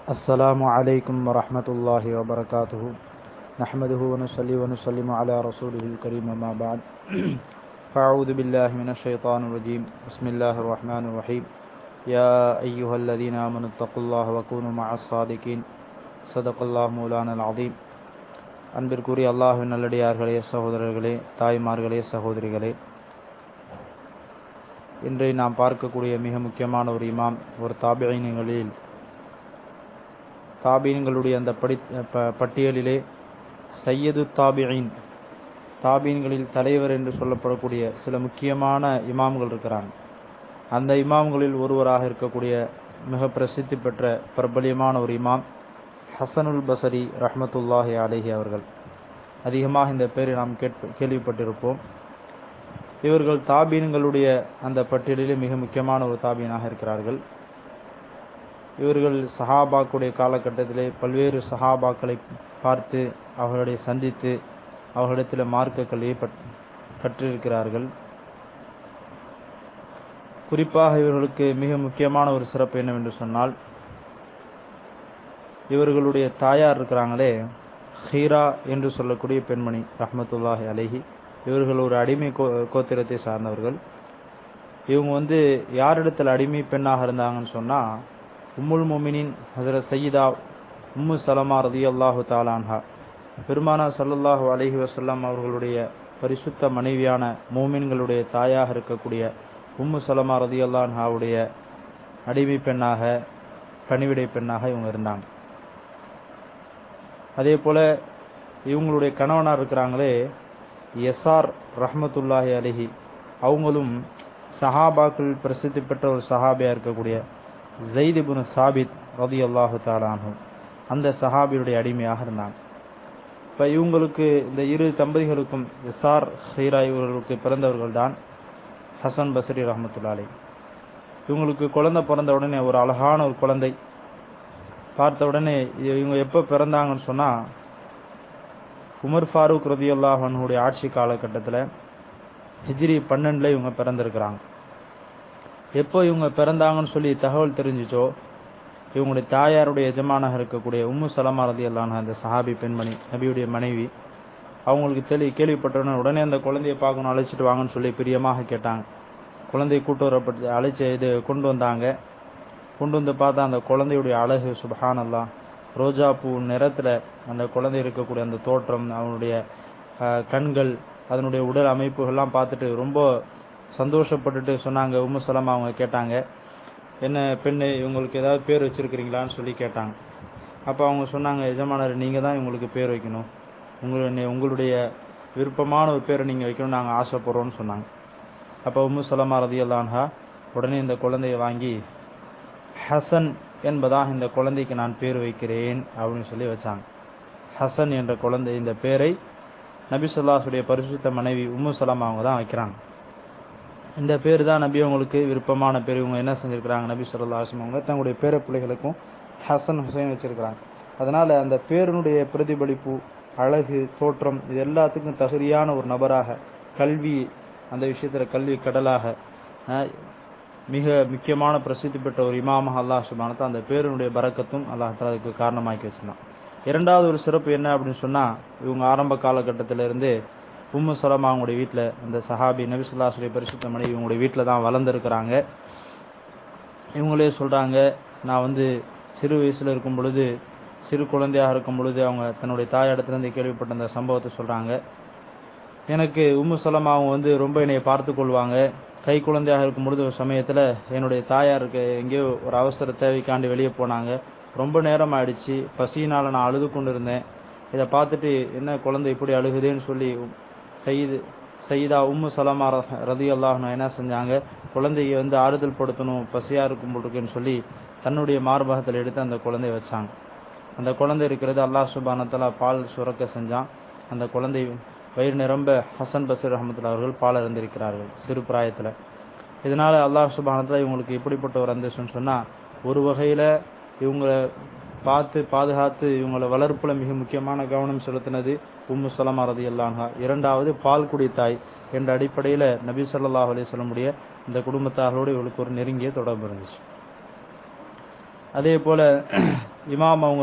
السلام عليكم ورحمة الله وبركاته نحمده ونصلي ونسلم على رسوله الكريم ما بعد فأعوذ بالله من الشيطان الرجيم بسم الله الرحمن الرحيم يا أيها الذين آمنوا اتقوا الله وكونوا مع الصادقين صدق الله مولانا العظيم அன்பிற்குரிய அல்லாஹின் நல்லடியார்களே சகோதரர்களே தாய்மார்களே சகோதரிகளே இன்றை நாம் பார்க்கக்கூடிய மிக முக்கியமான ஒரு இமாம் ஒரு தாபியங்களில் தாபீன்களுடைய அந்த படி ப- பட்டியலிலே சையது தாபியின் தாபீன்களில் தலைவர் என்று சொல்லப்படக்கூடிய சில முக்கியமான இமாம்கள் இருக்கிறாங்க அந்த இமாம்களில் ஒருவராக இருக்கக்கூடிய மிக பிரசித்தி பெற்ற பிரபலியமான ஒரு இமாம் ஹசனுல் பசரி ரஹ்மத்துல்லாஹி அலைஹி அவர்கள் அதிகமாக இந்த பேரை நாம் கேட்ப கேள்விப்பட்டிருப்போம் இவர்கள் தாபீன்களுடைய அந்த பட்டியலிலே மிக முக்கியமான ஒரு தாபீனாக இருக்கிறார்கள் இவர்கள் சஹாபாக்குடைய காலகட்டத்திலே பல்வேறு சஹாபாக்களை பார்த்து அவர்களை சந்தித்து அவர்களிடத்தில் மார்க்க கல்வியை பட்- கற்றிருக்கிறார்கள் குறிப்பாக இவர்களுக்கு மிக முக்கியமான ஒரு சிறப்பு என்னவென்று சொன்னால் இவர்களுடைய தாயார் இருக்கிறாங்களே ஹீரா என்று சொல்லக்கூடிய பெண்மணி ரஹ்மத்துல்லாஹி அலைஹி இவர்கள் ஒரு அடிமை கோ கோத்திரத்தை சார்ந்தவர்கள் இவங்க வந்து யாரிடத்தில் அடிமை பெண்ணாக இருந்தாங்கன்னு சொன்னா உம்முல் முமினின் ஹசரத் சையீதா உம்மு சலமா ரதியல்லாஹு தாலான்ஹா பெருமானா ஸல்லல்லாஹு அலைஹி வஸல்லம் அவர்களுடைய பரிசுத்த மனைவியான மூமின்களுடைய தாயாக இருக்கக்கூடிய உம்மு சலமா ரதியல்லான்ஹாவுடைய அடிமை பெண்ணாக பணிவிடை பெண்ணாக இவங்க இருந்தாங்க அதே போல இவங்களுடைய கணவனார் இருக்கிறாங்களே எஸ்ஆர் ரஹ்மத்துல்லாஹி அலிஹி அவங்களும் சஹாபாக்கள் பிரசித்தி பெற்ற ஒரு சஹாபியா இருக்கக்கூடிய ஜெயித் இப்னு சாபித் ரதியல்லாஹு தாலானு அந்த சஹாபியுடைய அடிமையாக இருந்தாங்க இப்ப இவங்களுக்கு இந்த இரு தம்பதிகளுக்கும் எஸ்ஆர் ஹீரா இவர்களுக்கு பிறந்தவர்கள் தான் ஹசன் பசரி ரஹமத்துல்லா அலி இவங்களுக்கு குழந்தை பிறந்த உடனே ஒரு அழகான ஒரு குழந்தை பார்த்த உடனே இ- இவங்க எப்ப பிறந்தாங்கன்னு சொன்னா உமர் ஃபாரூக் ரதியுல்லாஹ் அவனுடைய ஆட்சி காலகட்டத்துல ஹிஜ்ரி பன்னெண்டுல இவங்க பிறந்திருக்கிறாங்க எப்போ இவங்க பிறந்தாங்கன்னு சொல்லி தகவல் தெரிஞ்சுச்சோ இவங்களுடைய தாயாருடைய எஜமானாக இருக்கக்கூடிய உம்மு சலமா ரதியல்லான அந்த சஹாபி பெண்மணி நபியுடைய மனைவி அவங்களுக்கு தெளி கேள்விப்பட்டவுடனே உடனே அந்த குழந்தையை பார்க்கணும் அழைச்சிட்டு வாங்கன்னு சொல்லி பிரியமாக கேட்டாங்க குழந்தையை கூட்டு வரப்பட்டு அழைச்சி இது கொண்டு வந்தாங்க கொண்டு வந்து பார்த்தா அந்த குழந்தையுடைய அழகு சுபஹானல்லா ரோஜா பூ நிறத்துல அந்த குழந்தை இருக்கக்கூடிய அந்த தோற்றம் அவனுடைய அஹ், கண்கள் அதனுடைய உடல் அமைப்புகள்லாம் பார்த்துட்டு ரொம்ப சந்தோஷப்பட்டுட்டு சொன்னாங்க உம்மு சலமா அவங்க கேட்டாங்க என்ன பெண்ணு இவங்களுக்கு ஏதாவது பேர் வச்சிருக்கிறீங்களான்னு சொல்லி கேட்டாங்க அப்போ அவங்க சொன்னாங்க எஜமானர் நீங்க தான் இவங்களுக்கு பேர் வைக்கணும் உங்களுடைய உங்களுடைய விருப்பமான ஒரு பேரை நீங்க வைக்கணும் நாங்கள் ஆசைப்படுறோம்னு சொன்னாங்க அப்போ உம்மு சலமா ரதியல்லான்ஹா உடனே இந்த குழந்தையை வாங்கி ஹசன் என்பதாக இந்த குழந்தைக்கு நான் பேர் வைக்கிறேன் அப்படின்னு சொல்லி வச்சாங்க ஹசன் என்ற குழந்தை இந்த பேரை நபி சொல்லாசுடைய பரிசுத்த மனைவி உம்மு சலமா அவங்க தான் வைக்கிறாங்க இந்த பேர் தான் நபி அவங்களுக்கு விருப்பமான பேர் இவங்க என்ன செஞ்சிருக்கிறாங்க நபி சொல்லாசம் அவங்க தங்களுடைய பேர பிள்ளைகளுக்கும் ஹசன் ஹுசைன் வச்சிருக்கிறாங்க அதனால அந்த பேருனுடைய பிரதிபலிப்பு அழகு தோற்றம் இது எல்லாத்துக்கும் தகுதியான ஒரு நபராக கல்வி அந்த விஷயத்துல கல்வி கடலாக அஹ், மிக முக்கியமான பிரசித்தி பெற்ற ஒரு இமாமாக அல்லாஹ் சுபானத்தை அந்த பேருனுடைய பரக்கத்தும் அல்லாஹ் தஆலா அதுக்கு காரணமாக்கி வச்சிருந்தான் இரண்டாவது ஒரு சிறப்பு என்ன அப்படின்னு சொன்னா இவங்க ஆரம்ப காலகட்டத்தில இருந்து உம்மு சலமா அவங்களுடைய வீட்டில் அந்த சஹாபி நபிசுல்லாசுடைய பரிசுத்த மனைவி இவங்களுடைய வீட்டில் தான் வளர்ந்துருக்கிறாங்க இவங்களே சொல்றாங்க நான் வந்து சிறு வயசுல இருக்கும் பொழுது சிறு குழந்தையாக இருக்கும் பொழுது அவங்க தன்னுடைய தாயிடத்திலிருந்து கேள்விப்பட்ட அந்த சம்பவத்தை சொல்றாங்க எனக்கு உம்மு சலமா அவங்க வந்து ரொம்ப என்னைய பார்த்து கொள்வாங்க கை குழந்தையாக இருக்கும் பொழுது ஒரு சமயத்துல என்னுடைய தாயாருக்கு எங்கேயோ ஒரு அவசர தேவைக்காண்டி வெளியே போனாங்க ரொம்ப நேரம் ஆயிடுச்சு பசியினால நான் அழுது கொண்டு இருந்தேன் இதை பார்த்துட்டு என்ன குழந்தை இப்படி அழுகுதேன்னு சொல்லி சயீது சயீதா உம்மு சலமா ரதி அல்லாஹ் என்ன செஞ்சாங்க குழந்தையை வந்து ஆறுதல் படுத்தணும் பசியா இருக்கும் போல் இருக்குன்னு சொல்லி தன்னுடைய மார்பகத்தில் எடுத்து அந்த குழந்தைய வச்சாங்க அந்த குழந்தை இருக்கிறது அல்லாஹ் சுபானத்தலா பால் சுரக்க செஞ்சான் அந்த குழந்தை வயிறு நிரம்ப ஹசன் பசீர் ரஹமத்துல்லா அவர்கள் பால் அறிந்திருக்கிறார்கள் சிறு பிராயத்துல இதனால அல்லாஹ் சுபானத்தலா இவங்களுக்கு இப்படிப்பட்ட ஒரு அந்தஸ்துன்னு சொன்னா ஒரு வகையில இவங்களை பார்த்து பாதுகாத்து இவங்களை வளர்ப்புல மிக முக்கியமான கவனம் செலுத்தினது உம்மு சலமா ரதி அல்லான்ஹா இரண்டாவது பால்குடி தாய் என்ற அடிப்படையில நபி ஸல்லல்லாஹு அலைஹி வஸல்லமுடைய இந்த குடும்பத்தார்களோடு இவளுக்கு ஒரு நெருங்கிய தொடர்பு இருந்துச்சு அதே போல இமாம் அவங்க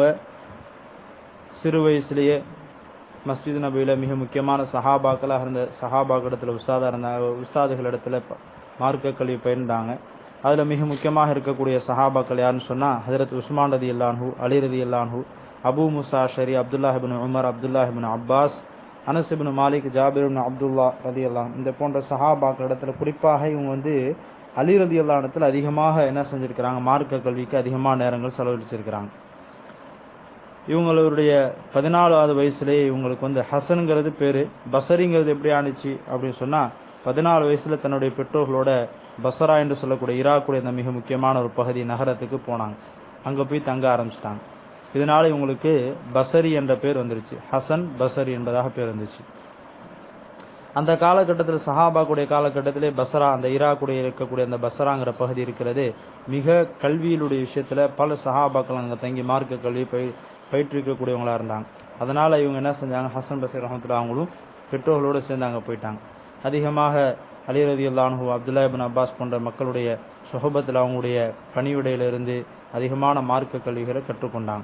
சிறு வயசுலேயே மஸ்ஜித் நபியில மிக முக்கியமான சஹாபாக்களாக இருந்த சஹாபாக்கிடத்துல உஸ்தாதா இருந்தாங்க உஸ்தாதுகளிடத்துல ப- மார்க்க கல்வி பயிர்ந்தாங்க அதுல மிக முக்கியமாக இருக்கக்கூடிய சஹாபாக்கள் யாருன்னு சொன்னா ஹஜரத் உஸ்மான் ரதி அல்லான்ஹு அலி ரதி அல்லான்ஹு Abu Musa Ashari Abdullah ibn Umar Abdullah ibn Abbas Anas ibn Malik Jabir ibn Abdullah ரதி அல்லான் இந்த போன்ற சஹாபாக்கள் இடத்துல குறிப்பாக இவங்க வந்து அலி ரதி அல்லானத்தில் அதிகமாக என்ன செஞ்சிருக்கிறாங்க மார்க்க கல்விக்கு அதிகமான நேரங்கள் செலவழிச்சிருக்கிறாங்க இவங்களுடைய பதினாலாவது வயசுலேயே இவங்களுக்கு வந்து ஹசனுங்கிறது பேரு பசரிங்கிறது எப்படி ஆணுச்சு அப்படின்னு சொன்னா பதினாலு வயசுல தன்னுடைய பெற்றோர்களோட பசரா என்று சொல்லக்கூடிய ஈராக்குடைய இந்த மிக முக்கியமான ஒரு பகுதி நகரத்துக்கு போனாங்க அங்க போய் தங்க ஆரம்பிச்சிட்டாங்க இதனால இவங்களுக்கு பசரி என்ற பேர் வந்துருச்சு ஹசன் பசரி என்பதாக பேர் வந்துச்சு அந்த காலகட்டத்தில் சஹாபாக்குடைய காலகட்டத்திலே பசரா அந்த ஈராக்குடைய இருக்கக்கூடிய அந்த பசராங்கிற பகுதி இருக்கிறது மிக கல்வியிலுடைய விஷயத்துல பல சஹாபாக்கள் அங்க தங்கி மார்க்க கல்வி பய பயிற்றுவிக்கக்கூடியவங்களா இருந்தாங்க அதனால இவங்க என்ன செஞ்சாங்க ஹசன் பசீர் ரஹமத்துல்லா அவங்களும் பெற்றோர்களோடு சேர்ந்து அங்க போயிட்டாங்க அதிகமாக அலி ரதி அல்லானு அப்துல்லா இபின் அப்பாஸ் போன்ற மக்களுடைய சுகபத்தில் அவங்களுடைய பணிவிடையிலிருந்து அதிகமான மார்க்க கல்விகளை கற்றுக்கொண்டாங்க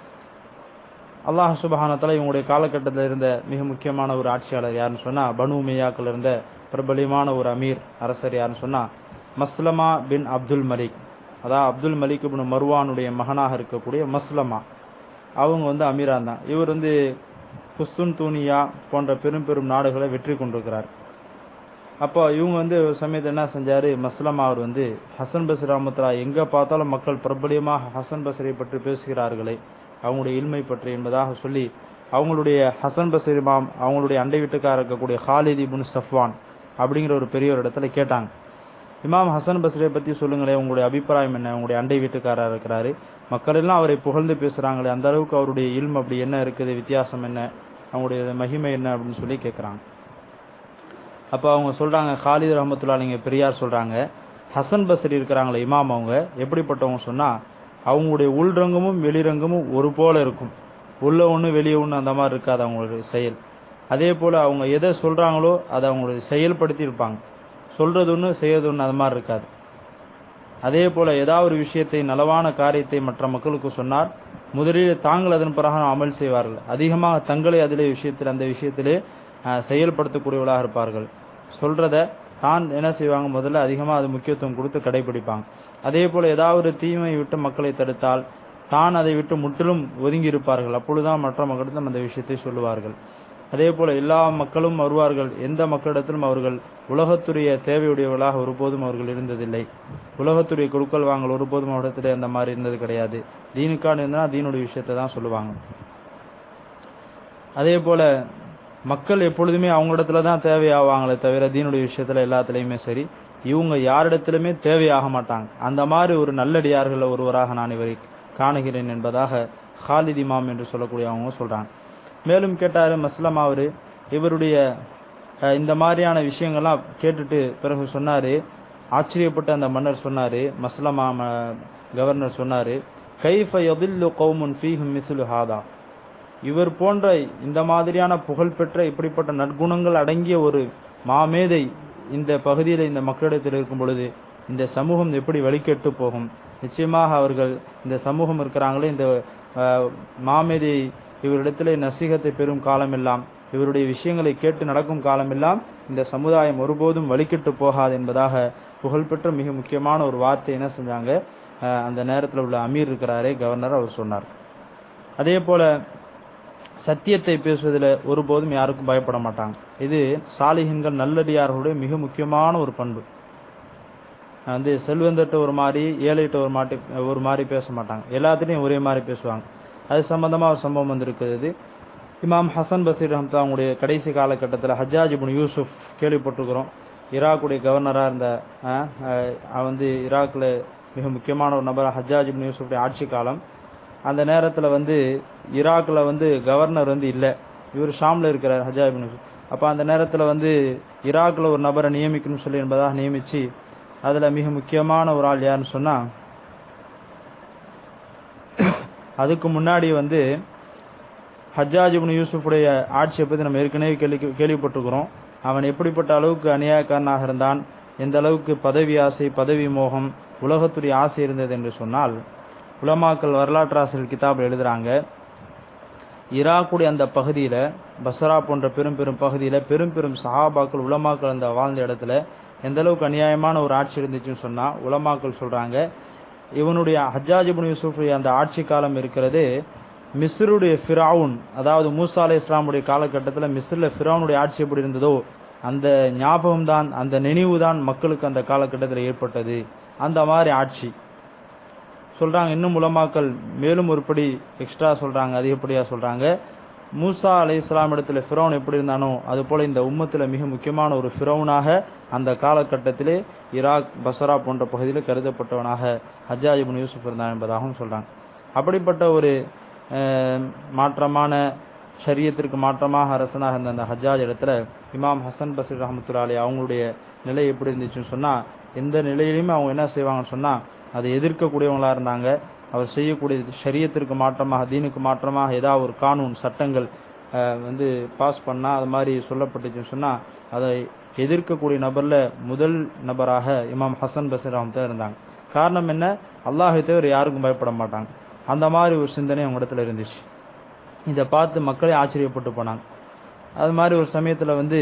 அல்லாஹ் சுபஹானத்தால இவங்களுடைய காலகட்டத்தில் இருந்த மிக முக்கியமான ஒரு ஆட்சியாளர் யாருன்னு சொன்னா பனு உமையாக்கள் இருந்த பிரபலியமான ஒரு அமீர் அரசர் யாருன்னு சொன்னா மஸ்லமா பின் அப்துல் மலிக் அதாவது அப்துல் மலிக் பின் மர்வானுடைய மகனாக இருக்கக்கூடிய மஸ்லமா அவங்க வந்து அமீரா தான் இவர் வந்து குஸ்துன் தூனியா போன்ற பெரும் பெரும் நாடுகளை வெற்றி கொண்டிருக்கிறார் அப்போ இவங்க வந்து ஒரு சமயத்தை என்ன செஞ்சாரு மஸ்லமா அவர் வந்து ஹசன் பஸ்ரி ரஹமத்துல்லா எங்க பார்த்தாலும் மக்கள் பிரபலியமாக ஹசன் பஸ்ரியை பற்றி பேசுகிறார்களே அவங்களுடைய இல்மை பற்றி என்பதாக சொல்லி அவங்களுடைய ஹசன் பஸ்ரி இமாம் அவங்களுடைய அண்டை வீட்டுக்காரர் இருக்கக்கூடிய ஹாலித் இப்னு சஃப்வான் அப்படிங்கிற ஒரு பெரிய ஒரு இடத்துல கேட்டாங்க இமாம் ஹசன் பஸ்ரியை பத்தி சொல்லுங்களேன் உங்களுடைய அபிப்பிராயம் என்ன உங்களுடைய அண்டை வீட்டுக்காரர் இருக்கிறாரு மக்கள் எல்லாம் அவரை புகழ்ந்து பேசுறாங்களே அந்த அளவுக்கு அவருடைய இல்ம் அப்படி என்ன இருக்குது வித்தியாசம் என்ன அவங்களுடைய மகிமை என்ன அப்படின்னு சொல்லி கேட்குறாங்க அப்போ அவங்க சொல்றாங்க ஹாலித் ரஹமத்துல்லா நீங்க பெரியார் சொல்றாங்க ஹசன் பஸ்ரி இருக்கிறாங்களே இமாம் அவங்க எப்படிப்பட்டவங்க சொன்னா அவங்களுடைய உள்ரங்கமும் வெளிரங்கமும் ஒரு போல இருக்கும் உள்ள ஒண்ணு வெளியே ஒண்ணு அந்த மாதிரி இருக்காது அவங்களுடைய செயல் அதே போல அவங்க எதை சொல்றாங்களோ அதை அவங்களுடைய செயல்படுத்தி இருப்பாங்க சொல்றது ஒண்ணு செய்யறது ஒண்ணு அது மாதிரி இருக்காது அதே போல ஏதாவது ஒரு விஷயத்தை நலவான காரியத்தை மற்ற மக்களுக்கு சொன்னார் முதலில் தாங்கள் அதன் பிரகாரம் அமல் செய்வார்கள் அதிகமாக தங்களை அதிலே விஷயத்தில் அந்த விஷயத்திலே அஹ், செயல்படுத்தக்கூடியவர்களாக இருப்பார்கள் சொல்றத தான் என்ன செய்வாங்க முதல்ல அதிகமாக அது முக்கியத்துவம் கொடுத்து கடைபிடிப்பாங்க அதே போல ஏதாவது ஒரு தீமை விட்டு மக்களை தடுத்தால் தான் அதை விட்டு முற்றிலும் ஒதுங்கி இருப்பார்கள் அப்பொழுதுதான் மற்ற மக்களிடம் அந்த விஷயத்தை சொல்லுவார்கள் அதே போல எல்லா மக்களும் வருவார்கள் எந்த மக்களிடத்திலும் அவர்கள் உலகத்துடைய தேவையுடையவர்களாக ஒருபோதும் அவர்கள் இருந்ததில்லை உலகத்துடைய கொடுக்கல் வாங்கல் ஒருபோதும் அவரிடத்துல அந்த மாதிரி இருந்தது கிடையாது தீனுக்கான இருந்தா தீனுடைய விஷயத்தை தான் சொல்லுவாங்க அதே போல மக்கள் எப்பொழுதுமே அவங்களிடத்துல தான் தேவையாவாங்களே தவிர தீனுடைய விஷயத்துல எல்லாத்துலயுமே சரி இவங்க யாரிடத்திலுமே தேவையாக மாட்டாங்க அந்த மாதிரி ஒரு நல்லடியார்கள் ஒருவராக நான் இவரை காணுகிறேன் என்பதாக ஹாலித் இமாம் என்று சொல்லக்கூடிய அவங்க சொல்றாங்க மேலும் கேட்டாரு மஸ்லம் அவரு இவருடைய அஹ், இந்த மாதிரியான விஷயங்கள்லாம் கேட்டுட்டு பிறகு சொன்னாரு ஆச்சரியப்பட்ட அந்த மன்னர் சொன்னாரு மஸ்லமா ம- கவர்னர் சொன்னாரு கைஃப யதில்லு கௌமுன் ஃபீஹும் மிஸ்லு ஹாதா இவர் போன்ற இந்த மாதிரியான புகழ்பெற்ற இப்படிப்பட்ட நற்குணங்கள் அடங்கிய ஒரு மாமேதை இந்த பகுதியில் இந்த மக்களிடத்தில் இருக்கும் பொழுது இந்த சமூகம் எப்படி வழிகெட்டு போகும் நிச்சயமாக அவர்கள் இந்த சமூகம் இருக்கிறாங்களே இந்த அஹ், மாமேதை இவரிடத்திலே நசீகத்தை பெறும் காலமெல்லாம் இவருடைய விஷயங்களை கேட்டு நடக்கும் காலமெல்லாம் இந்த சமுதாயம் ஒருபோதும் வழிகெட்டு போகாது என்பதாக புகழ்பெற்ற மிக முக்கியமான ஒரு வார்த்தை என்ன செஞ்சாங்க அஹ், அந்த நேரத்தில் உள்ள அமீர் இருக்கிறாரே கவர்னர் அவர் சொன்னார் அதே போல சத்தியத்தை பேசுவதில் ஒருபோதும் யாருக்கும் பயப்பட மாட்டாங்க இது சாலிஹின்கள் நல்லடியார்களுடைய மிக முக்கியமான ஒரு பண்பு வந்து செல்வந்தட்ட ஒரு மாதிரி ஏழைட்ட ஒரு மாட்டி ஒரு மாதிரி பேச மாட்டாங்க எல்லாத்துலேயும் ஒரே மாதிரி பேசுவாங்க அது சம்பந்தமா ஒரு சம்பவம் வந்திருக்கிறது இமாம் ஹசன் பசீர் ரஹம்தா அவங்களுடைய கடைசி காலகட்டத்தில் ஹஜ்ஜாஜ் இப்னு யூசுப் கேள்விப்பட்டிருக்கிறோம் ஈராக்குடைய கவர்னராக இருந்த அஹ், அஹ், வந்து ஈராக்கில் மிக முக்கியமான ஒரு நபர் ஹஜ்ஜாஜ் இப்னு யூசுஃபுடைய ஆட்சி காலம் அந்த நேரத்தில் வந்து ஈராக்கில் வந்து கவர்னர் வந்து இல்லை இவர் ஷாமில் இருக்கிறார் ஹஜ்ஜாஜ் இப்னு யூசுப் அப்போ அந்த நேரத்தில் வந்து ஈராக்கில் ஒரு நபரை நியமிக்கணும்னு சொல்லி என்பதாக நியமிச்சு அதில் மிக முக்கியமான ஒரு ஆள் யாருன்னு சொன்னால் அதுக்கு முன்னாடி வந்து ஹஜ்ஜாஜ் இப்னு யூசுஃபுடைய ஆட்சியை பற்றி நம்ம ஏற்கனவே கேள்வி கேள்விப்பட்டிருக்கிறோம் அவன் எப்படிப்பட்ட அளவுக்கு அநியாயக்காரனாக இருந்தான் எந்த அளவுக்கு பதவி ஆசை பதவி மோகம் உலகத்துடைய ஆசை இருந்தது என்று சொன்னால் உலமாக்கள் வரலாற்றாசிரியர் கிதாபில் எழுதுறாங்க ஈராக்குடைய அந்த பகுதியில பஸ்ரா போன்ற பெரும் பெரும் பகுதியில பெரும் பெரும் சஹாபாக்கள் உலமாக்கள் அந்த வாழ்ந்த இடத்துல எந்த அளவுக்கு அநியாயமான ஒரு ஆட்சி இருந்துச்சுன்னு சொன்னா உலமாக்கள் சொல்றாங்க இவனுடைய ஹஜ்ஜாஜ் இப்னு யூசுஃபுடைய அந்த ஆட்சி காலம் இருக்கிறது மிஸ்ருடைய ஃபிரவுன் அதாவது மூசா அலை இஸ்லாமுடைய காலகட்டத்தில் மிஸ்ரில் ஃபிரவுனுடைய ஆட்சி எப்படி இருந்ததோ அந்த ஞாபகம் தான் அந்த நினைவு தான் மக்களுக்கு அந்த காலகட்டத்தில் ஏற்பட்டது அந்த மாதிரி ஆட்சி சொல்றாங்க இன்னும் உலமாக்கள் மேலும் ஒருபடி எக்ஸ்ட்ரா சொல்றாங்க அதிகப்படியா சொல்றாங்க மூசா அலை இஸ்லாம் இடத்துல ஃபிரௌன் எப்படி இருந்தானோ அது போல இந்த உம்மத்துல மிக முக்கியமான ஒரு ஃபிரௌனாக அந்த காலகட்டத்திலே ஈராக் பசரா போன்ற பகுதியில் கருதப்பட்டவனாக ஹஜ்ஜாஜ் இப்னு யூசுப் இருந்தான் என்பதாகவும் சொல்றாங்க அப்படிப்பட்ட ஒரு அஹ், மாற்றமான ஷரியத்திற்கு மாற்றமாக அரசனாக இருந்த அந்த ஹஜ்ஜாஜ் இடத்துல இமாம் ஹசன் பசீர் ரஹமத்துல்லா அலி அவங்களுடைய நிலை எப்படி இருந்துச்சுன்னு சொன்னா எந்த நிலையிலுமே அவங்க என்ன செய்வாங்கன்னு சொன்னா அதை எதிர்க்கக்கூடியவங்களா இருந்தாங்க அவர் செய்யக்கூடிய ஷரியத்திற்கு மாற்றமாக தீனுக்கு மாற்றமாக ஏதாவது ஒரு கானூன் சட்டங்கள் அஹ், வந்து பாஸ் பண்ணா அது மாதிரி சொல்லப்பட்டுச்சுன்னு சொன்னா அதை எதிர்க்கக்கூடிய நபர்ல முதல் நபராக இமாம் ஹசன் பசீர் ரஹமத்துல்லா இருந்தாங்க காரணம் என்ன அல்லாஹை தவிர யாருக்கும் பயப்பட மாட்டாங்க அந்த மாதிரி ஒரு சிந்தனை அவங்க இடத்துல இருந்துச்சு இதை பார்த்து மக்களே ஆச்சரியப்பட்டு போனாங்க அது மாதிரி ஒரு சமயத்துல வந்து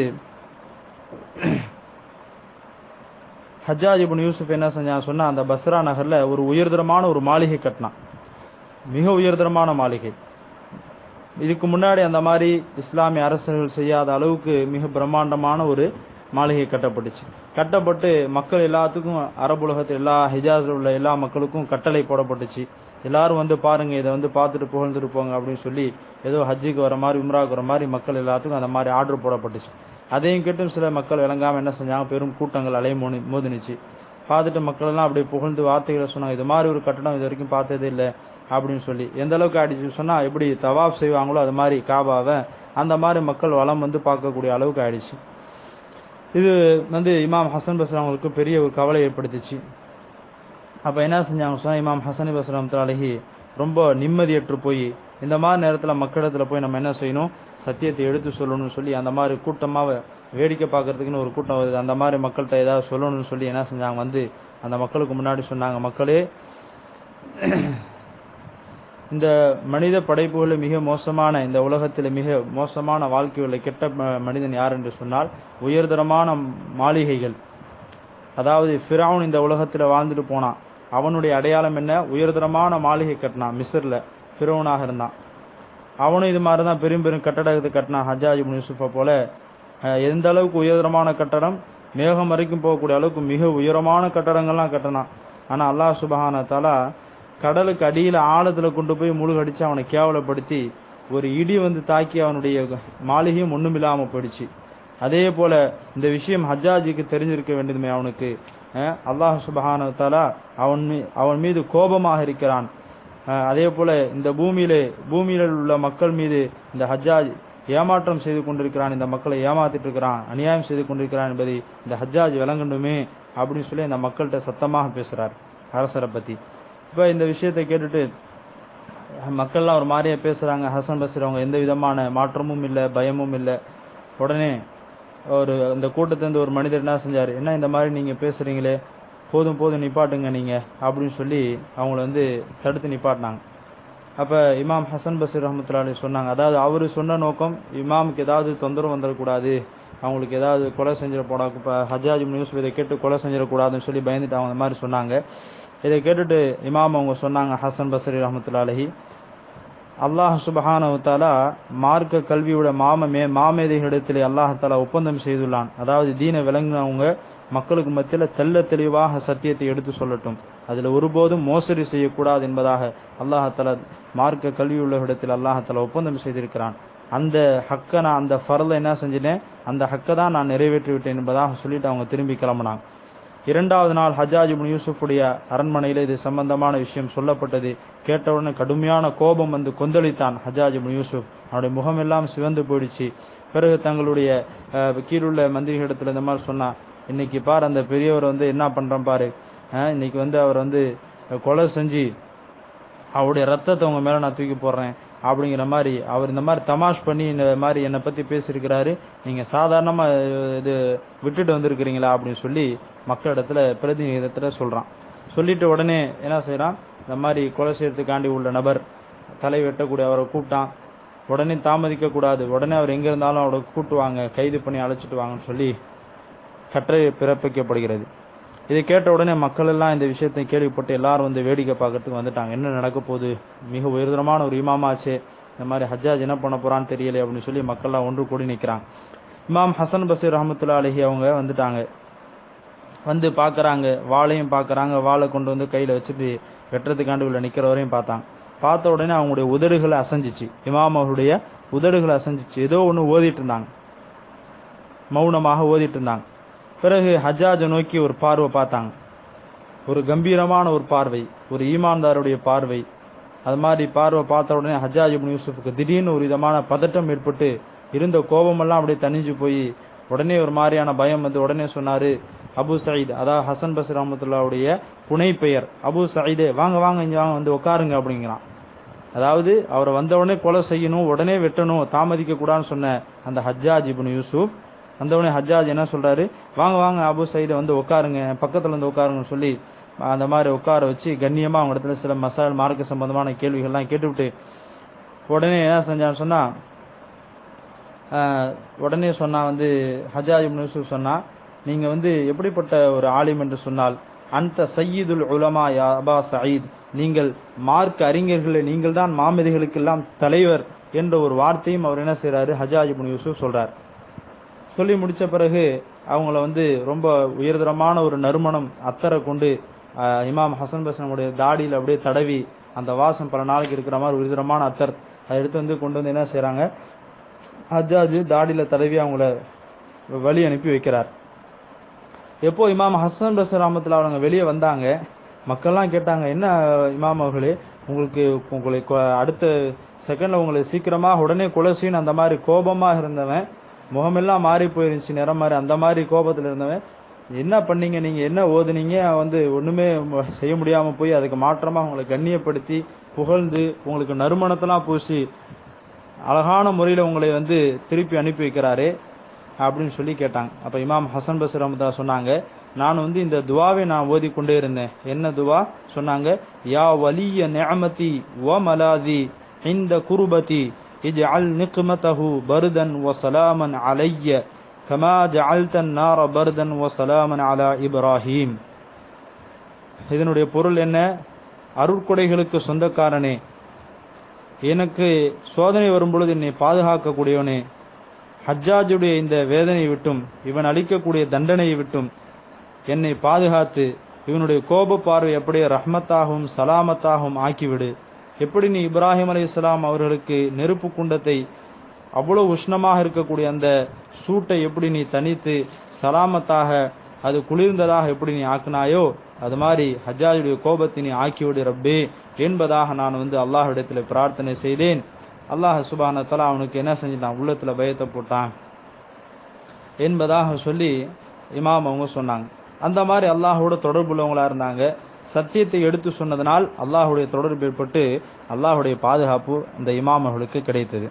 ஹஜ்ஜாஜ் இப்னு யூசுப் என்ன செஞ்சான் சொன்னா அந்த பஸ்ரா நகர்ல ஒரு உயர்தரமான ஒரு மாளிகை கட்டினான் மிக உயர்தரமான மாளிகை இதுக்கு முன்னாடி அந்த மாதிரி இஸ்லாமிய அரசர்கள் செய்யாத அளவுக்கு மிக பிரம்மாண்டமான ஒரு மாளிகை கட்டப்பட்டுச்சு கட்டப்பட்டு மக்கள் எல்லாத்துக்கும் அரபுலகத்தில் எல்லா ஹிஜாஸ்ல உள்ள எல்லா மக்களுக்கும் கட்டளை போடப்பட்டுச்சு எல்லாரும் வந்து பாருங்க இதை வந்து பார்த்துட்டு புகழ்ந்துட்டு போங்க அப்படின்னு சொல்லி ஏதோ ஹஜ்ஜுக்கு வர மாதிரி உம்ராவுக்கு வர மாதிரி மக்கள் எல்லாத்துக்கும் அந்த மாதிரி ஆர்டர் போடப்பட்டுச்சு அதையும் கேட்டும் சில மக்கள் விளங்காம என்ன செஞ்சாங்க பெரும் கூட்டங்கள் அலை மோதி மோதினுச்சு பார்த்துட்டு மக்கள் எல்லாம் அப்படியே புகழ்ந்து வார்த்தைகளை சொன்னாங்க இது மாதிரி ஒரு கட்டடம் இது வரைக்கும் பார்த்ததே இல்லை அப்படின்னு சொல்லி எந்த அளவுக்கு ஆயிடுச்சு சொன்னா எப்படி தவாப் செய்வாங்களோ அது மாதிரி காபாவை அந்த மாதிரி மக்கள் வளம் வந்து பார்க்கக்கூடிய அளவுக்கு ஆயிடுச்சு இது வந்து இமாம் ஹசன் பஸ்ரா அவங்களுக்கு பெரிய ஒரு கவலை ஏற்படுத்திச்சு அப்ப என்ன செஞ்சாங்க சொன்னா இமாம் ஹசன் பஸ்ராம் அழகி ரொம்ப நிம்மதியற்று போய் இந்த மாதிரி நேரத்துல மக்களிடத்துல போய் நம்ம என்ன செய்யணும் சத்தியத்தை எடுத்து சொல்லணும்னு சொல்லி அந்த மாதிரி கூட்டமா வேடிக்கை பார்க்கறதுக்குன்னு ஒரு கூட்டம் வருது அந்த மாதிரி மக்கள்கிட்ட ஏதாவது சொல்லணும்னு சொல்லி என்ன செஞ்சாங்க வந்து அந்த மக்களுக்கு முன்னாடி சொன்னாங்க மக்களே இந்த மனித படைப்புகளில் மிக மோசமான இந்த உலகத்தில் மிக மோசமான வாழ்க்கையுள்ள கெட்ட ம- மனிதன் யார் என்று சொன்னால் உயர்தரமான மாளிகைகள் அதாவது ஃபிரௌன் இந்த உலகத்துல வாழ்ந்துட்டு போனான் அவனுடைய அடையாளம் என்ன உயர்தரமான மாளிகை கட்டினான் மிஸ்ர்ல ஃபிரௌனாக இருந்தான் அவனும் இது மாதிரி தான் பெரும் பெரும் கட்டடத்தை கட்டினான் ஹஜ்ஜாஜ் இப்னு யூசுஃபை போல அஹ், எந்த அளவுக்கு உயர்தரமான கட்டடம் மேகம் வரைக்கும் போகக்கூடிய அளவுக்கு மிக உயரமான கட்டடங்கள்லாம் கட்டினான் ஆனா அல்லாஹ் சுபஹான தஆலா கடலுக்கு அடியில ஆழத்துல கொண்டு போய் முழுகடிச்சு அவனை கேவலப்படுத்தி ஒரு இடி வந்து தாக்கி அவனுடைய மாளிகையும் ஒண்ணும் இல்லாம போயிடுச்சு அதே போல இந்த விஷயம் ஹஜ்ஜாஜுக்கு தெரிஞ்சிருக்க வேண்டியதுமே அவனுக்கு அஹ், அல்லாஹ் சுபஹான தஆலா அவன் மீ- அவன் மீது கோபமாக இருக்கிறான் அஹ், அதே போல இந்த பூமியிலே பூமியில உள்ள மக்கள் மீது இந்த ஹஜ்ஜாஜ் ஏமாற்றம் செய்து கொண்டிருக்கிறான் இந்த மக்களை ஏமாத்திட்டு இருக்கிறான் அநியாயம் செய்து கொண்டிருக்கிறான் என்பதை இந்த ஹஜ்ஜாஜ் விளங்கணுமே அப்படின்னு சொல்லி இந்த மக்கள்கிட்ட சத்தமாக பேசுறார் அரசரை பத்தி இப்ப இந்த விஷயத்தை கேட்டுட்டு மக்கள்லாம் ஒரு மாதிரியா பேசுறாங்க ஹசன் பசீர் அவங்க எந்த விதமான மாற்றமும் இல்லை பயமும் இல்லை உடனே ஒரு அந்த கூட்டத்திலிருந்து ஒரு மனிதர் என்ன செஞ்சாரு என்ன இந்த மாதிரி நீங்க பேசுறீங்களே போதும் போதும் நிப்பாட்டுங்க நீங்க அப்படின்னு சொல்லி அவங்கள வந்து தடுத்து நிப்பாட்டினாங்க அப்ப இமாம் ஹசன் பசீர் ரஹமத்துல்லாஹி சொன்னாங்க அதாவது அவரு சொன்ன நோக்கம் இமாமுக்கு ஏதாவது தொந்தரவு வந்துடக்கூடாது அவங்களுக்கு ஏதாவது கொலை செஞ்சிடக்கூடாது இப்போ ஹஜ்ஜாஜ் இப்னு யூசுப் இதை கேட்டு கொலை செஞ்சிடக்கூடாதுன்னு சொல்லி பயந்துட்டு அவங்க இந்த மாதிரி சொன்னாங்க இதை கேட்டுட்டு இமாம் அவங்க சொன்னாங்க ஹசன் பசரி ரஹமத்துல்லா அலஹி அல்லாஹ் சுபஹானஹு தஆலா மார்க்க கல்வியோட மாம மே மாமேதைகளிடத்திலே அல்லாஹ் தஆலா ஒப்பந்தம் செய்துள்ளான் அதாவது தீனை விளங்கினவங்க மக்களுக்கு மத்தியில தெள்ள தெளிவாக சத்தியத்தை எடுத்து சொல்லட்டும் அதுல ஒருபோதும் மோசடி செய்யக்கூடாது என்பதாக அல்லாஹ் தஆலா மார்க்க கல்வியுள்ள இடத்தில் அல்லாஹ் தஆலா ஒப்பந்தம் செய்திருக்கிறான் அந்த ஹக்க நான் அந்த ஃபர்ல என்ன செஞ்சிட்டேன் அந்த ஹக்கை தான் நான் நிறைவேற்றி விட்டேன் என்பதாக சொல்லிட்டு அவங்க திரும்பி கிளம்புனாங்க இரண்டாவது நாள் ஹஜ்ஜாஜ் இப்னு யூசுஃபுடைய அரண்மனையில இது சம்பந்தமான விஷயம் சொல்லப்பட்டது கேட்டவுடனே கடுமையான கோபம் வந்து கொந்தளித்தான் ஹஜ்ஜாஜ் இப்னு யூசுப் அவனுடைய முகமெல்லாம் சிவந்து போயிடுச்சு பிறகு தங்களுடைய அஹ், கீழுள்ள மந்திரிகளிடத்துல இந்த மாதிரி சொன்னா இன்னைக்கு பார் அந்த பெரியவர் வந்து என்ன பண்றான் பாரு அஹ், இன்னைக்கு வந்து அவர் வந்து அஹ், கொலை செஞ்சு அவருடைய ரத்தத்தை உங்க மேல நான் தூக்கி போடுறேன் அப்படிங்கிற மாதிரி அவர் இந்த மாதிரி தமாஷ் பண்ணி இந்த மாதிரி என்னை பத்தி பேசியிருக்கிறாரு நீங்க சாதாரணமா அஹ், இது விட்டுட்டு வந்திருக்கிறீங்களா அப்படின்னு சொல்லி மக்களிடத்துல பிரதிநிதித்துல சொல்றான் சொல்லிட்டு உடனே என்ன செய்றான் இந்த மாதிரி கொலை செய்யறதுக்காண்டி உள்ள நபர் தலை வெட்டக்கூடிய அவரை கூப்பிட்டான் உடனே தாமதிக்க கூடாது உடனே அவர் எங்க இருந்தாலும் அவரை கூட்டுவாங்க கைது பண்ணி அழைச்சிட்டு வாங்கன்னு சொல்லி கட்டளை பிறப்பிக்கப்படுகிறது இதை கேட்ட உடனே மக்கள் எல்லாம் இந்த விஷயத்தை கேள்விப்பட்டு எல்லாரும் வந்து வேடிக்கை பார்க்கறதுக்கு வந்துட்டாங்க என்ன நடக்க போகுது மிக உயர்தரமான ஒரு இமாமாச்சே இந்த மாதிரி ஹஜ்ஜாஜ் என்ன பண்ண போறான்னு தெரியல அப்படின்னு சொல்லி மக்கள்லாம் ஒன்று கூடி நிற்கிறாங்க இமாம் ஹசன் பசீர் ரஹமத்துல்லா அலஹி அவங்க வந்துட்டாங்க வந்து பார்க்கறாங்க வாளையும் பார்க்கறாங்க வாளை கொண்டு வந்து கையில வச்சுட்டு வெட்டுறதுக்காண்டு உள்ள நிக்கிறவரையும் பார்த்தாங்க பார்த்த உடனே அவங்களுடைய உதடுகளை அசைஞ்சிச்சு இமாம் அவருடைய உதடுகளை அசைஞ்சிச்சு ஏதோ ஒன்று ஓதிட்டு இருந்தாங்க மௌனமாக ஓதிட்டு இருந்தாங்க பிறகு ஹஜ்ஜாஜை நோக்கி ஒரு பார்வை பார்த்தாங்க ஒரு கம்பீரமான ஒரு பார்வை ஒரு ஈமான்தாருடைய பார்வை அது மாதிரி பார்வை பார்த்த உடனே ஹஜ்ஜாஜ் இப்னு யூசுஃபுக்கு திடீர்னு ஒரு விதமான பதட்டம் ஏற்பட்டு இருந்த கோபமெல்லாம் அப்படியே தணிஞ்சு போய் உடனே ஒரு மாதிரியான பயம் வந்து உடனே சொன்னாரு அபு சயீத் அதாவது ஹசன் பஸ் ரஹமத்துல்லாவுடைய புனை பெயர் அபு சயீதே வாங்க வாங்க இங்க வாங்க வந்து உட்காருங்க அப்படிங்கிறான் அதாவது அவரை வந்த உடனே கொலை செய்யணும் உடனே வெட்டணும் தாமதிக்க கூடாதுன்னு சொன்ன அந்த ஹஜ்ஜாஜ் இப்னு யூசுப் வந்த உடனே ஹஜ்ஜாஜ் என்ன சொல்றாரு வாங்க வாங்க அபு சயீதை வந்து உட்காருங்க பக்கத்துல வந்து உட்காருங்கன்னு சொல்லி அந்த மாதிரி உட்கார வச்சு கண்ணியமா அவங்க இடத்துல சில மசால் மார்க்க சம்பந்தமான கேள்விகள்லாம் கேட்டுவிட்டு உடனே என்ன செஞ்சான்னு சொன்னா ஆஹ், உடனே சொன்னா வந்து ஹஜ்ஜாஜ் இப்னு யூசுப் சொன்னா நீங்க வந்து எப்படிப்பட்ட ஒரு ஆலிம் என்று சொன்னால் அந்த சையீதுல் உலமா யா அபா சயீத் நீங்கள் மார்க்க அறிஞர்களே நீங்கள் தான் மாமதிகளுக்கெல்லாம் தலைவர் என்ற ஒரு வார்த்தையும் அவர் என்ன செய்றாரு ஹஜ்ஜாஜ் இப்னு யூசுப் சொல்றார் சொல்லி முடிச்ச பிறகு அவங்கள வந்து ரொம்ப உயர்தரமான ஒரு நறுமணம் அத்தரை கொண்டு ஆஹ், இமாம் ஹசன் பசனுடைய தாடியில் அப்படியே தடவி அந்த வாசம் பல நாளைக்கு இருக்கிற மாதிரி உயர்தரமான அத்தர் அதை எடுத்து வந்து கொண்டு வந்து என்ன செய்றாங்க ஹஜ்ஜாஜ் தாடியில தடவி அவங்கள வழி அனுப்பி வைக்கிறார் எப்போ இமாம் ஹசன் பஸ் ராமத்துல அவங்க வெளியே வந்தாங்க மக்கள்லாம் கேட்டாங்க என்ன இமாம் அவர்களே உங்களுக்கு உங்களை கொ- அடுத்த செகண்ட்ல உங்களை சீக்கிரமா உடனே கொலை செய்யணும் அந்த மாதிரி கோபமா இருந்தவன் முகமெல்லாம் மாறி போயிருந்துச்சு நிறம் மாதிரி அந்த மாதிரி கோபத்துல இருந்தவன் என்ன பண்ணீங்க நீங்க என்ன ஓதுனீங்க வந்து ஒண்ணுமே ம- செய்ய முடியாம போய் அதுக்கு மாற்றமா உங்களை கண்ணியப்படுத்தி புகழ்ந்து உங்களுக்கு நறுமணத்தெல்லாம் பூசி அழகான முறையில உங்களை வந்து திருப்பி அனுப்பி வைக்கிறாரு அப்படின்னு சொல்லி கேட்டாங்க அப்ப இமாம் ஹசன் பஸ் ரஹமத்துல்லா சொன்னாங்க நான் வந்து இந்த துவாவை நான் ஓதி கொண்டே இருந்தேன் என்ன துவா சொன்னாங்க யா வலிய நிஅமதி வ மலாதி இந்த குருபதி இஜ்அல் நிக்மதஹு பர்தன் வ சலாமன் அலைய கமா ஜஅல்தன் நார பர்தன் வ சலாமன் அலா இப்ராஹீம் இதனுடைய பொருள் என்ன அருட்கொடைகளுக்கு சொந்தக்காரனே எனக்கு சோதனை வரும் பொழுது என்னை பாதுகாக்கக்கூடியவனே ஹஜ்ஜாஜுடைய இந்த வேதனையை விட்டும் இவன் அளிக்கக்கூடிய தண்டனையை விட்டும் என்னை பாதுகாத்து இவனுடைய கோப பார்வை அப்படியே ரஹ்மத்தாகவும் சலாமத்தாகவும் ஆக்கிவிடு எப்படி நீ இப்ராஹிம் அலைஹிஸ்ஸலாம் அவர்களுக்கு நெருப்பு குண்டத்தை அவ்வளவு உஷ்ணமாக இருக்கக்கூடிய அந்த சூட்டை எப்படி நீ தனித்து சலாமத்தாக அது குளிர்ந்ததாக எப்படி நீ ஆக்குனாயோ அது மாதிரி ஹஜ்ஜாஜுடைய கோபத்தை நீ ஆக்கிவிடு ரப்பே என்பதாக நான் வந்து அல்லாஹ்விடத்தில் பிரார்த்தனை செய்தேன் அல்லாஹ் சுபான தலா அவனுக்கு என்ன செஞ்சிட்டான் உள்ளத்துல பயத்தை போட்டான் என்பதாக சொல்லி இமாம் அவங்க சொன்னாங்க அந்த மாதிரி அல்லாஹோட தொடர்புள்ளவங்களா இருந்தாங்க சத்தியத்தை எடுத்து சொன்னதனால் அல்லாஹுடைய தொடர்பு ஏற்பட்டு அல்லாஹுடைய பாதுகாப்பு அந்த இமாம் அவர்களுக்கு கிடைத்தது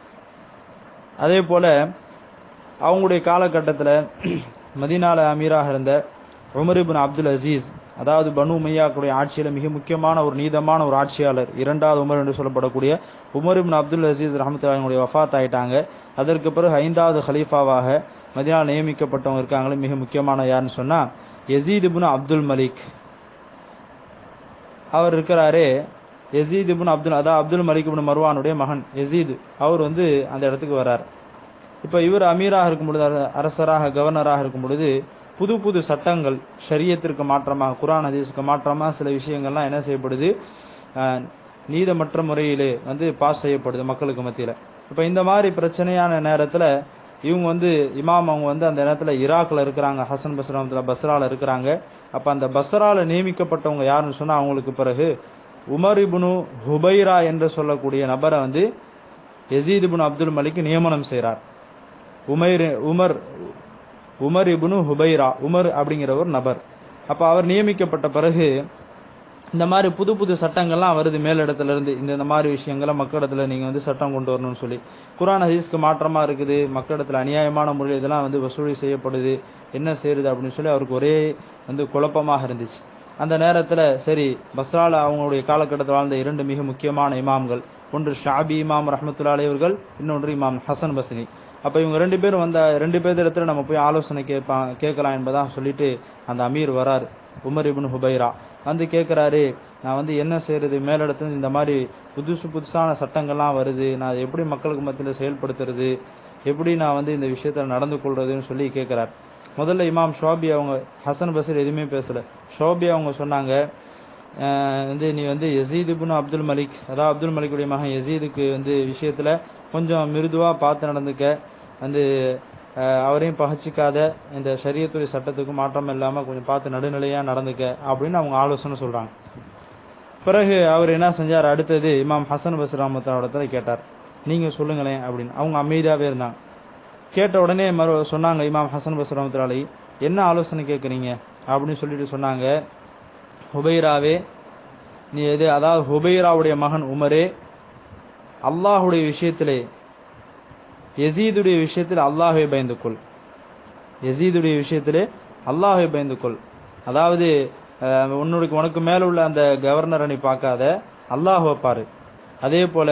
அதே போல அவங்களுடைய காலகட்டத்துல மதீனால அமீராக இருந்த உமர் இப்னு அப்துல் அசீஸ் அதாவது பனு உமையாக்குடைய ஆட்சியில மிக முக்கியமான ஒரு நீதமான ஒரு ஆட்சியாளர் இரண்டாவது உமர் என்று சொல்லப்படக்கூடிய உமர் இப்னு அப்துல் அசீஸ் ரஹமத்துல்லாஹினுடைய வஃபாத் ஆயிட்டாங்க அதற்கு பிறகு ஐந்தாவது ஹலீஃபாவாக மதினா நியமிக்கப்பட்டவங்க இருக்காங்களே மிக முக்கியமான யாருன்னு சொன்னா யசீத் இப்னு அப்துல் மலிக் அவர் இருக்கிறாரே யசீத் இப்னு அப்துல் அதான் அப்துல் மலிக் இப்னு மர்வானுடைய மகன் யசீத் அவர் வந்து அந்த இடத்துக்கு வரார் இப்ப இவர் அமீராக இருக்கும் பொழுது அர- அரசராக கவர்னராக இருக்கும் பொழுது புது புது சட்டங்கள் ஷரியத்திற்கு மாற்றமாக குர்ஆன் ஹதீஸுக்கு மாற்றமாக சில விஷயங்கள்லாம் என்ன செய்யப்படுது அஹ், நீதமற்ற முறையிலே வந்து பாஸ் செய்யப்படுது மக்களுக்கு மத்தியில இப்ப இந்த மாதிரி பிரச்சனையான நேரத்துல இவங்க வந்து இமாம் அவங்க வந்து அந்த நேரத்துல ஈராக்ல இருக்கிறாங்க ஹசன் பஸ்ராமத்துல பஸ்ரால இருக்கிறாங்க அப்ப அந்த பஸ்ரால நியமிக்கப்பட்டவங்க யாருன்னு சொன்னா அவங்களுக்கு பிறகு உமர் இப்னு ஹுபைரா என்று சொல்லக்கூடிய நபரை வந்து யசீத் இப்னு அப்துல் மலிக் நியமனம் செய்றார் Umair Umar Umar ibn Hubayra Umar அப்படிங்கிற ஒரு நபர் அப்ப அவர் நியமிக்கப்பட்ட பிறகு இந்த மாதிரி புது புது சட்டங்கள்லாம் வருது மேலிடத்துல இருந்து இந்த இந்த மாதிரி விஷயங்களை மக்களிடத்துல நீங்க வந்து சட்டம் கொண்டு வரணும்னு சொல்லி குர்ஆன் ஹதீஸ்க்கு மாற்றமா இருக்குது மக்களிடத்துல அநியாயமான முறையில் இதெல்லாம் வந்து வசூலி செய்யப்படுது என்ன செய்யறது அப்படின்னு சொல்லி அவருக்கு ஒரே வந்து குழப்பமாக இருந்துச்சு அந்த நேரத்துல சரி பஸ்ரால அவங்களுடைய காலகட்டத்தில் வாழ்ந்த இரண்டு மிக முக்கியமான இமாம்கள் ஒன்று ஷாபி இமாம் ரஹமத்துல்லா அலைவர்கள் இன்னொன்று இமாம் ஹசன் பஸ்ரி அப்ப இவங்க ரெண்டு பேரும் வந்த ரெண்டு பேர் இடத்துல நம்ம போய் ஆலோசனை கேட்பா கேட்கலாம் என்பதாக சொல்லிட்டு அந்த அமீர் வரார் உமர் இப்னு ஹுபைரா வந்து கேட்குறாரு நான் வந்து என்ன செய்யறது மேலிடத்துல இந்த மாதிரி புதுசு புதுசான சட்டங்கள்லாம் வருது நான் அதை எப்படி மக்களுக்கு மத்தியில் செயல்படுத்துறது எப்படி நான் வந்து இந்த விஷயத்துல நடந்து கொள்றதுன்னு சொல்லி கேட்கிறார் முதல்ல இமாம் ஷோபி அவங்க ஹசன் பசீர் எதுவுமே பேசல ஷோபி அவங்க சொன்னாங்க அஹ் வந்து நீ வந்து யசீத் இப்னு அப்துல் மலிக் அதாவது அப்துல் மலிக்குடைய மகன் யசீதுக்கு வந்து விஷயத்துல கொஞ்சம் மிருதுவா பார்த்து நடந்துக்க வந்து அஹ் அவரையும் பகச்சிக்காத இந்த ஷரியத்துறை சட்டத்துக்கு மாற்றம் இல்லாம கொஞ்சம் பார்த்து நடுநிலையா நடந்துக்க அப்படின்னு அவங்க ஆலோசனை சொல்றாங்க பிறகு அவர் என்ன செஞ்சார் அடுத்தது இமாம் ஹசன் பஸ் ரஹமத்தோடத்துல கேட்டார் நீங்க சொல்லுங்களேன் அப்படின்னு அவங்க அமைதியாவே இருந்தாங்க கேட்ட உடனே மறு சொன்னாங்க இமாம் ஹசன் பஸ் ரஹமத்துலாலி என்ன ஆலோசனை கேட்குறீங்க அப்படின்னு சொல்லிட்டு சொன்னாங்க ஹுபைராவே நீ எது அதாவது ஹுபைராவுடைய மகன் உமரே அல்லாஹுடைய விஷயத்திலே யசீதுடைய விஷயத்தில் அல்லாஹை பயந்து கொள் யசீதுடைய விஷயத்திலே அல்லாஹை பயந்து கொள் அதாவது அஹ், உன்னுடைய உனக்கு மேல உள்ள அந்த கவர்னரை நீ பார்க்காத அல்லாஹுவை பாரு அதே போல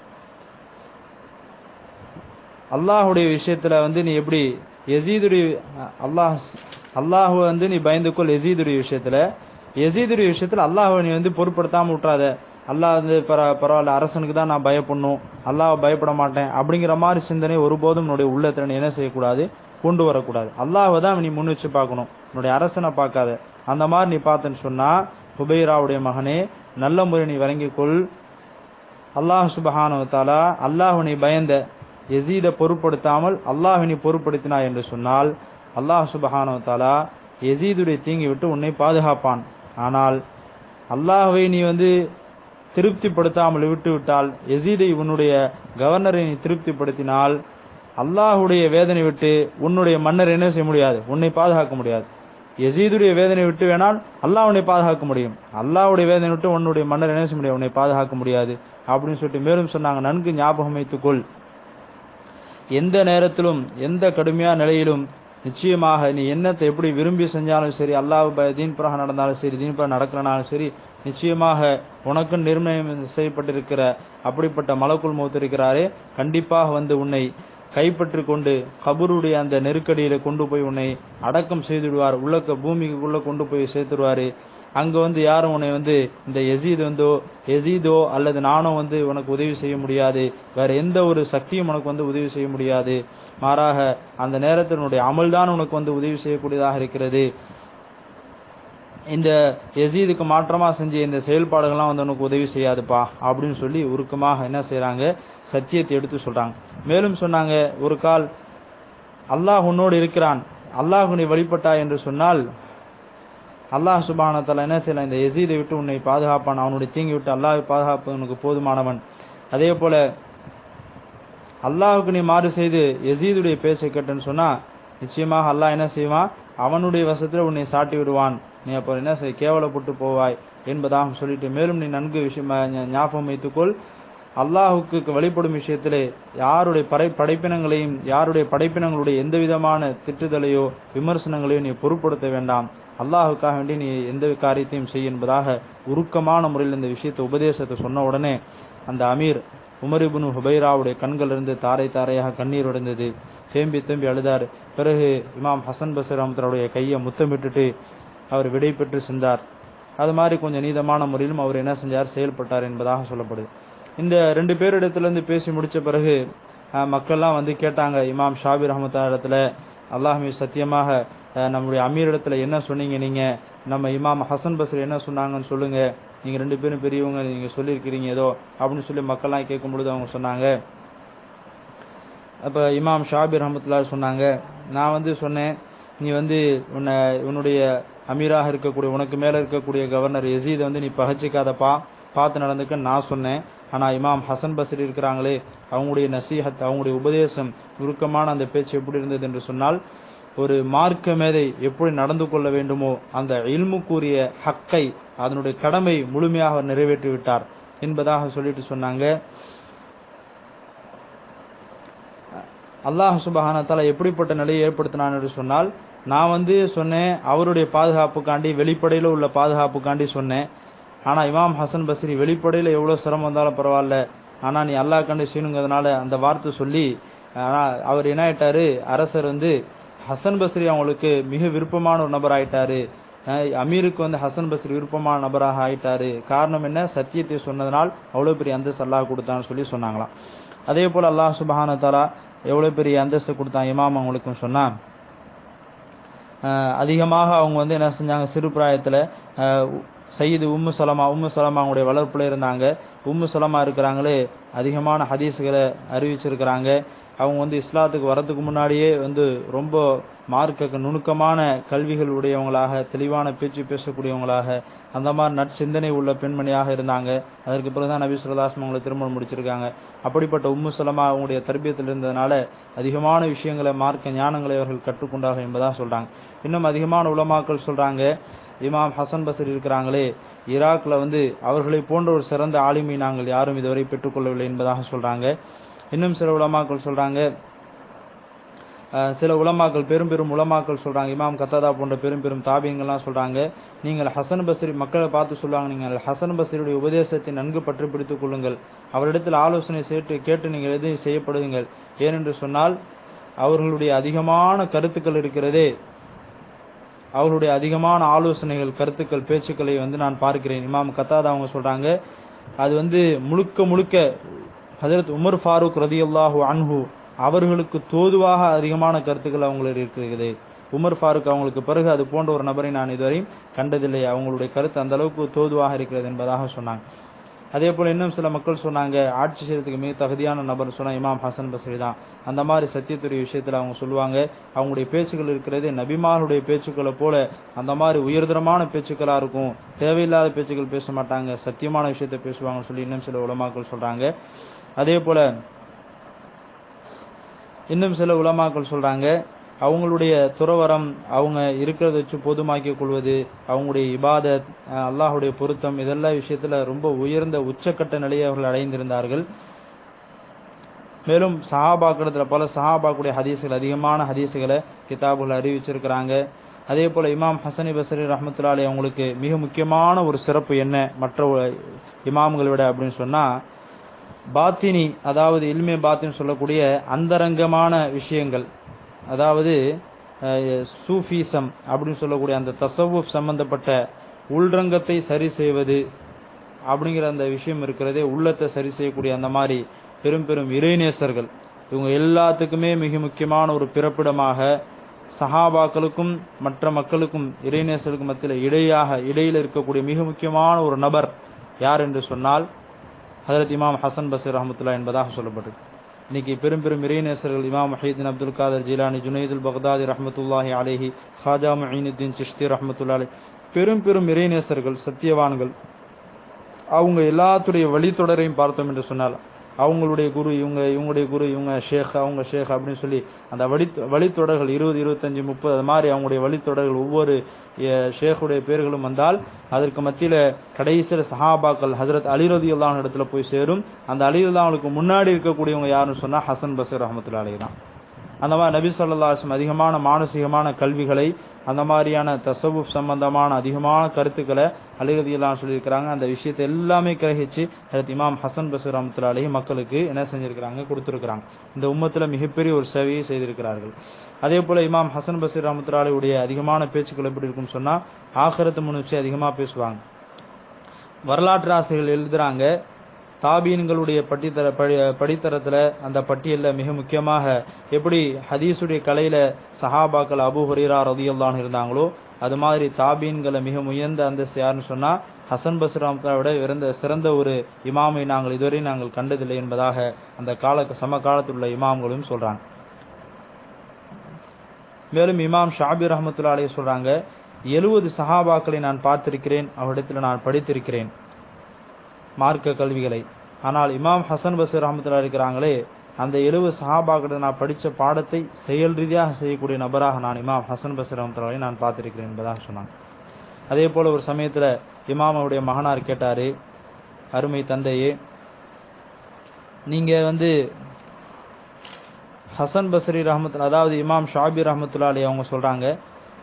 அல்லாஹுடைய விஷயத்துல வந்து நீ எப்படி யசீதுடைய அல்லாஹ் அல்லாஹுவை வந்து நீ பயந்து கொள் யசீதுடைய விஷயத்துல யசீதுடைய விஷயத்துல அல்லாஹ்வை நீ வந்து பொருட்படுத்தாம விட்றாத அல்லாஹ் வந்து பர பரவாயில்ல அரசனுக்கு தான் நான் பயப்படணும் அல்லாஹ் பயப்பட மாட்டேன் அப்படிங்கிற மாதிரி சிந்தனை ஒருபோதும் உன்னுடைய உள்ளத்துல நீ என்ன செய்யக்கூடாது கொண்டு வரக்கூடாது அல்லாஹ்வை தான் நீ முன் வச்சு பார்க்கணும் உன்னுடைய அரசனை பார்க்காத அந்த மாதிரி நீ பார்த்தேன்னு சொன்னா ஹுபைராவுடைய மகனே நல்ல முறை நீ வழங்கிக் கொள் அல்லாஹ் சுபஹானு தாலா அல்லாஹ் நீ பயந்த யசீதை பொருட்படுத்தாமல் அல்லாஹ் நீ பொருட்படுத்தினாய் என்று சொன்னால் அல்லாஹ் சுபஹானு தாலா யசீதுடைய தீங்கி விட்டு உன்னை பாதுகாப்பான் ஆனால் அல்லாஹ்வை நீ வந்து திருப்திப்படுத்தாமல் விட்டு விட்டால் யசீதை உன்னுடைய கவர்னரை நீ திருப்திப்படுத்தினால் அல்லாஹுடைய வேதனை விட்டு உன்னுடைய மன்னர் என்ன செய்ய முடியாது உன்னை பாதுகாக்க முடியாது யசீதுடைய வேதனை விட்டு வேணால் அல்லாஹ் உன்னை பாதுகாக்க முடியும் அல்லாஹ்வுடைய வேதனை விட்டு உன்னுடைய மன்னர் என்ன செய்ய முடியாது உன்னை பாதுகாக்க முடியாது அப்படின்னு சொல்லிட்டு மேலும் சொன்னாங்க நன்கு ஞாபகம் வைத்துக்கொள் எந்த நேரத்திலும் எந்த கடுமையான நிலையிலும் நிச்சயமாக நீ என்னத்தை எப்படி விரும்பி செஞ்சாலும் சரி அல்லாஹ் ப- தீன் பிரகாரம் நடந்தாலும் சரி தீன் பிரகாரம் நடக்கிறனாலும் சரி நிச்சயமாக உனக்கு நிர்ணயம் செய்யப்பட்டிருக்கிற அப்படிப்பட்ட மலக்குள் மௌத் இருக்கிறாரே கண்டிப்பாக வந்து உன்னை கைப்பற்றி கொண்டு கபருடைய அந்த நெருக்கடியில கொண்டு போய் உன்னை அடக்கம் செய்துடுவார் உள்ளக்க பூமிக்குள்ள கொண்டு போய் சேர்த்துடுவாரு அங்க வந்து யாரும் உன்னை வந்து இந்த எசீத் வந்தோ எசீதோ அல்லது நானோ வந்து உனக்கு உதவி செய்ய முடியாது வேற எந்த ஒரு சக்தியும் உனக்கு வந்து உதவி செய்ய முடியாது மாறாக அந்த நேரத்தில் உன்னுடைய அமல்தான் உனக்கு வந்து உதவி செய்யக்கூடியதாக இருக்கிறது இந்த எசீதுக்கு மாற்றமா செஞ்ச இந்த செயல்பாடுகள்லாம் வந்து உனக்கு உதவி செய்யாதுப்பா அப்படின்னு சொல்லி உருக்கமாக என்ன செய்றாங்க சத்தியத்தை எடுத்து சொல்றாங்க மேலும் சொன்னாங்க ஒரு கால் அல்லாஹ் உன்னோடு இருக்கிறான் அல்லாஹ் நீ வழிபட்டாய் என்று சொன்னால் அல்லாஹ் சுபானத்தால என்ன செய்யலாம் இந்த எசீதை விட்டு உன்னை பாதுகாப்பான் அவனுடைய தீங்கி விட்டு அல்லாஹ் பாதுகாப்பு உனக்கு போதுமானவன் அதே போல அல்லாஹ்வுக்கு நீ மாறு செய்து எசீதுடைய பேச்சை கேட்டேன்னு சொன்னா நிச்சயமாக அல்லாஹ் என்ன செய்வான் அவனுடைய வசத்துல உன்னை சாட்டி விடுவான் நீ அப்ப என்ன செய்ய கேவலப்பட்டு போவாய் என்பதாக சொல்லிட்டு மேலும் நீ நன்கு விஷயம் ஞா- ஞாபகம் வைத்துக்கொள் அல்லாஹுக்கு வழிபடும் விஷயத்திலே யாருடைய படை படைப்பினங்களையும் யாருடைய படைப்பினங்களுடைய எந்த விதமான திட்டுதலையோ விமர்சனங்களையோ நீ பொருட்படுத்த வேண்டாம் அல்லாஹுக்காக வேண்டி நீ எந்த காரியத்தையும் செய் என்பதாக உருக்கமான முறையில் இந்த விஷயத்தை உபதேசத்தை சொன்ன உடனே அந்த அமீர் உமர் இப்னு ஹுபைராவுடைய கண்கள் இருந்து தாரை தாரையாக கண்ணீர் உடைந்தது தேம்பி தேம்பி அழுதார் பிறகு இமாம் ஹசன் பசீர் அஹமத்துடைய கையை முத்தமிட்டுட்டு அவர் விடை பெற்று சென்றார் அது மாதிரி கொஞ்சம் நீதமான முறையிலும் அவர் என்ன செஞ்சார் செயல்பட்டார் என்பதாக சொல்லப்படுது இந்த ரெண்டு பேரிடத்திலிருந்து பேசி முடிச்ச பிறகு அஹ், மக்கள்லாம் வந்து கேட்டாங்க இமாம் ஷாபி ரஹமத்தா இடத்துல அல்லாஹ் மீது சத்தியமாக அஹ், நம்முடைய அமீர் இடத்துல என்ன சொன்னீங்க நீங்க நம்ம இமாம் ஹசன் பஸ்ரி என்ன சொன்னாங்கன்னு சொல்லுங்க நீங்க ரெண்டு பேரும் பெரியவங்க நீங்க சொல்லியிருக்கிறீங்க ஏதோ அப்படின்னு சொல்லி மக்கள்லாம் கேட்கும் பொழுது அவங்க சொன்னாங்க அப்ப இமாம் ஷாபி ரஹமத்துல்லா சொன்னாங்க நான் வந்து சொன்னேன் நீ வந்து உன்னை உன்னுடைய அமீராக இருக்கக்கூடிய உனக்கு மேல இருக்கக்கூடிய கவர்னர் யசீதை வந்து நீ பகச்சிக்காதப்பா பார்த்து நடந்துக்க நான் சொன்னேன் ஆனா இமாம் ஹசன் பஸ்ரி இருக்கிறாங்களே அவங்களுடைய நசீஹத் அவங்களுடைய உபதேசம் உருக்கமான அந்த பேச்சு எப்படி இருந்தது என்று சொன்னால் ஒரு மார்க்க மேதை எப்படி நடந்து கொள்ள வேண்டுமோ அந்த இல்முக்குரிய ஹக்கை அதனுடைய கடமை முழுமையாக அவர் நிறைவேற்றி விட்டார் என்பதாக சொல்லிட்டு சொன்னாங்க அல்லாஹ் சுபஹான தஆலா எப்படிப்பட்ட நிலையை ஏற்படுத்தினான் என்று சொன்னால் நான் வந்து சொன்னேன் அவருடைய பாதுகாப்புக்காண்டி வெளிப்படையில உள்ள பாதுகாப்புக்காண்டி சொன்னேன் ஆனா இமாம் ஹசன் பஸ்ரி வெளிப்படையில எவ்வளவு சிரமம் வந்தாலும் பரவாயில்ல ஆனா நீ அல்லாஹ் கண்டு செய்யணுங்கிறதுனால அந்த வார்த்தை சொல்லி ஆனா அவர் என்ன ஆயிட்டாரு அரசர் வந்து ஹசன் பஸ்ரி அவங்களுக்கு மிக விருப்பமான ஒரு நபர் ஆயிட்டாரு அஹ் அமீருக்கு வந்து ஹசன் பஸ்ரி விருப்பமான நபராக ஆயிட்டாரு காரணம் என்ன சத்தியத்தை சொன்னதனால் அவ்வளவு பெரிய அந்தஸ்து அல்லாஹ் கொடுத்தான்னு சொல்லி சொன்னாங்களாம் அதே போல அல்லாஹ் சுபஹான தஆலா எவ்வளவு பெரிய அந்தஸ்து கொடுத்தான் இமாம் அவங்களுக்கும் சொன்னா அஹ் அதிகமாக அவங்க வந்து என்ன செஞ்சாங்க சிறு பிராயத்துல அஹ் சையீது உம்மு சலமா உம்மு சலமா அவங்களுடைய வளர்ப்புல இருந்தாங்க உம்மு சலமா இருக்கிறாங்களே அதிகமான ஹதீஸ்களை அறிவிச்சிருக்கிறாங்க அவங்க வந்து இஸ்லாத்துக்கு வரதுக்கு முன்னாடியே வந்து ரொம்ப மார்க்க நுணுக்கமான கல்விகள் உடையவங்களாக தெளிவான பேச்சு பேசக்கூடியவங்களாக அந்த மாதிரி நற்சிந்தனை உள்ள பெண்மணியாக இருந்தாங்க அதற்கு பிறகுதான் நபி சுல்லாஸ்லம் அவங்களை திருமணம் முடிச்சிருக்காங்க அப்படிப்பட்ட உம்மு சலமா அவங்களுடைய தர்பியத்தில் இருந்ததுனால அதிகமான விஷயங்களை மார்க்க ஞானங்களை அவர்கள் கற்றுக்கொண்டார்கள் என்பதாக சொல்றாங்க இன்னும் அதிகமான உலமாக்கள் சொல்றாங்க இமாம் ஹசன் பசர் இருக்கிறாங்களே ஈராக்ல வந்து அவர்களை போன்ற ஒரு சிறந்த ஆளுமை நாங்கள் யாரும் இதுவரை பெற்றுக்கொள்ளவில்லை என்பதாக சொல்றாங்க இன்னும் சில உலமாக்கள் சொல்றாங்க அஹ் சில உலமாக்கள் பெரும் பெரும் உலமாக்கள் சொல்றாங்க இமாம் கத்தாதா போன்ற பெரும் பெரும் தாபியங்கள்லாம் சொல்றாங்க நீங்கள் ஹசன் பஸ்ரி மக்களை பார்த்து சொல்லுவாங்க நீங்கள் ஹசன் பஸ்ரியுடைய உபதேசத்தை நன்கு பற்றி பிடித்துக் கொள்ளுங்கள் அவரிடத்தில் ஆலோசனை கேட்டு கேட்டு நீங்கள் எதையும் செய்யப்படுங்கள் ஏனென்று சொன்னால் அவர்களுடைய அதிகமான கருத்துக்கள் இருக்கிறதே அவர்களுடைய அதிகமான ஆலோசனைகள் கருத்துக்கள் பேச்சுக்களை வந்து நான் பார்க்கிறேன் இமாம் கத்தாதா அவங்க சொல்றாங்க அது வந்து முழுக்க முழுக்க ஹஜரத் உமர் ஃபாரூக் ரதியல்லாஹு அன்ஹு அவர்களுக்கு தோதுவாக அதிகமான கருத்துக்கள் அவங்களுக்கு இருக்கிறது உமர் ஃபாரூக் அவங்களுக்கு பிறகு அது போன்ற ஒரு நபரை நான் இதுவரை கண்டதில்லை அவங்களுடைய கருத்து அந்த அளவுக்கு தோதுவாக இருக்கிறது என்பதாக சொன்னாங்க அதே போல இன்னும் சில மக்கள் சொன்னாங்க ஆட்சி செய்யறதுக்கு மிக தகுதியான நபர் சொன்னா இமாம் ஹசன் பஸ்ரி தான் அந்த மாதிரி சத்தியத்துறை விஷயத்துல அவங்க சொல்லுவாங்க அவங்களுடைய பேச்சுக்கள் இருக்கிறது நபிமாருடைய பேச்சுக்களை போல அந்த மாதிரி உயர்தரமான பேச்சுக்களா இருக்கும் தேவையில்லாத பேச்சுக்கள் பேச மாட்டாங்க சத்தியமான விஷயத்தை பேசுவாங்கன்னு சொல்லி இன்னும் சில உலமாக்கள் சொல்றாங்க அதே போல இன்னும் சில உலமாக்கள் சொல்றாங்க அவங்களுடைய துறவரம் அவங்க இருக்கிறத வச்சு பொதுமாக்கிக் கொள்வது அவங்களுடைய இபாதத் அஹ் அல்லாஹுடைய பொருத்தம் இதெல்லாம் விஷயத்துல ரொம்ப உயர்ந்த உச்சக்கட்ட நிலையை அவர்கள் அடைந்திருந்தார்கள் மேலும் சஹாபாக்கிடத்துல பல சஹாபாக்குடைய ஹதீஸ்கள் அதிகமான ஹதீஸுகளை கிதாபுகள் அறிவிச்சிருக்கிறாங்க அதே போல இமாம் ஹசனி பசரி ரஹமத்துல்லாலி அவங்களுக்கு மிக முக்கியமான ஒரு சிறப்பு என்ன மற்ற இமாம்களை விட அப்படின்னு சொன்னா பாத்தினி அதாவது இல்மே பாத்தின்னு சொல்லக்கூடிய அந்தரங்கமான விஷயங்கள் அதாவது அஹ், சூஃபிசம் அப்படின்னு சொல்லக்கூடிய அந்த தசவுப் சம்பந்தப்பட்ட உள்ரங்கத்தை சரி செய்வது அப்படிங்கிற அந்த விஷயம் இருக்கிறதே உள்ளத்தை சரி செய்யக்கூடிய அந்த மாதிரி பெரும் பெரும் இறைநேசர்கள் இவங்க எல்லாத்துக்குமே மிக முக்கியமான ஒரு பிறப்பிடமாக சஹாபாக்களுக்கும் மற்ற மக்களுக்கும் இறைநேசர்களுக்கும் மத்தியில் இடையாக இடையில் இருக்கக்கூடிய மிக முக்கியமான ஒரு நபர் யார் என்று சொன்னால் ஹதரத் இமாம் ஹசன் பசீர் ரஹமத்துல்லா என்பதாக சொல்லப்பட்டிருக்கு இன்னைக்கு பெரும் பெரும் இறைநேசர்கள் இமாம் மஹீதீன் அப்துல் காதர் ஜிலானி ஜுனைதுல் பக்தாதி ரஹமத்துல்லாஹி அலைஹி ஹாஜா மஹீனுddin சிஷ்தி ரஹமத்துல்லா அலை பெரும் பெரும் இறைநேசர்கள் சத்தியவான்கள் அவங்க எல்லாத்துடைய வழித்தொடரையும் பார்த்தோம் என்று சொன்னால் அவங்களுடைய குரு இவங்க இவங்களுடைய குரு இவங்க ஷேக் அவங்க ஷேக் அப்படின்னு சொல்லி அந்த வழி வழித்தொடர்கள் இருபது இருபத்தஞ்சு முப்பது அது மாதிரி அவங்களுடைய வழித்தொடர்கள் ஒவ்வொரு அஹ், ஷேக்குடைய பேர்களும் வந்தால் அதற்கு மத்தியில கடைசியில் சஹாபாக்கள் ஹசரத் அலிரதி அல்லாஹ் இடத்துல போய் சேரும் அந்த அலிரதி அவங்களுக்கு முன்னாடி இருக்கக்கூடியவங்க யாருன்னு சொன்னா ஹசன் பசீர் ரஹமத்துல்லா அலி தான் அந்த மாதிரி நபி ஸல்லல்லாஹு அலைஹி வஸல்லம் அதிகமான மானசீகமான கல்விகளை அந்த மாதிரியான தசவுப் சம்பந்தமான அதிகமான கருத்துக்களை அலிரதியெல்லாம் சொல்லியிருக்கிறாங்க அந்த விஷயத்தை எல்லாமே கிரகிச்சு ஹஜரத் இமாம் ஹசன் பசீர் ரஹமத்துல்லாஹி அலைஹி மக்களுக்கு என்ன செஞ்சிருக்கிறாங்க கொடுத்திருக்கிறாங்க இந்த உம்மத்துல மிகப்பெரிய ஒரு சேவையை செய்திருக்கிறார்கள் அதே போல இமாம் ஹசன் பசீர் ரஹமத்துல்லாஹி உடைய அதிகமான பேச்சுக்கள் எப்படி இருக்கும்னு சொன்னா ஆகிரத்து முன்னிச்சு அதிகமா பேசுவாங்க வரலாற்று ஆசிரியர்கள் எழுதுறாங்க தாபீன்களுடைய பட்டித்தர படி- படித்தரத்துல அந்த பட்டியல்ல மிக முக்கியமாக எப்படி ஹதீஸுடைய கலையில சஹாபாக்கள் அபு ஹுரீரா ரதியுல்லான்னு இருந்தாங்களோ அது மாதிரி தாபீன்களை மிக உயர்ந்த அந்தஸ்து யாருன்னு சொன்னா ஹசன் பஸ்ராமத்தை விட இறந்த சிறந்த ஒரு இமாமை நாங்கள் இதுவரை நாங்கள் கண்டதில்லை என்பதாக அந்த கால சம காலத்தில் உள்ள இமாம்களும் சொல்றாங்க மேலும் இமாம் ஷாபி ரஹமத்துல்லா அலைஹி சொல்றாங்க எழுபது சஹாபாக்களை நான் பார்த்திருக்கிறேன் அவரிடத்தில் நான் படித்திருக்கிறேன் மார்க்க கல்விகளை ஆனால் இமாம் ஹசன் பசீர் ரஹமத்துல்லா இருக்கிறாங்களே அந்த எழுபது சஹாபாக்களை நான் படிச்ச பாடத்தை செயல் ரீதியாக செய்யக்கூடிய நபராக நான் இமாம் ஹசன் பசீர் ரஹமத்துல்லாவை நான் பார்த்திருக்கிறேன் என்பதாக சொன்னாங்க அதே போல ஒரு சமயத்துல இமாம் அவருடைய மகனார் கேட்டாரு அருமை தந்தையே நீங்க வந்து ஹசன் பஸ்ரி ரஹமத்து அதாவது இமாம் ஷாபி ரஹமத்துல்லா அலி அவங்க சொல்றாங்க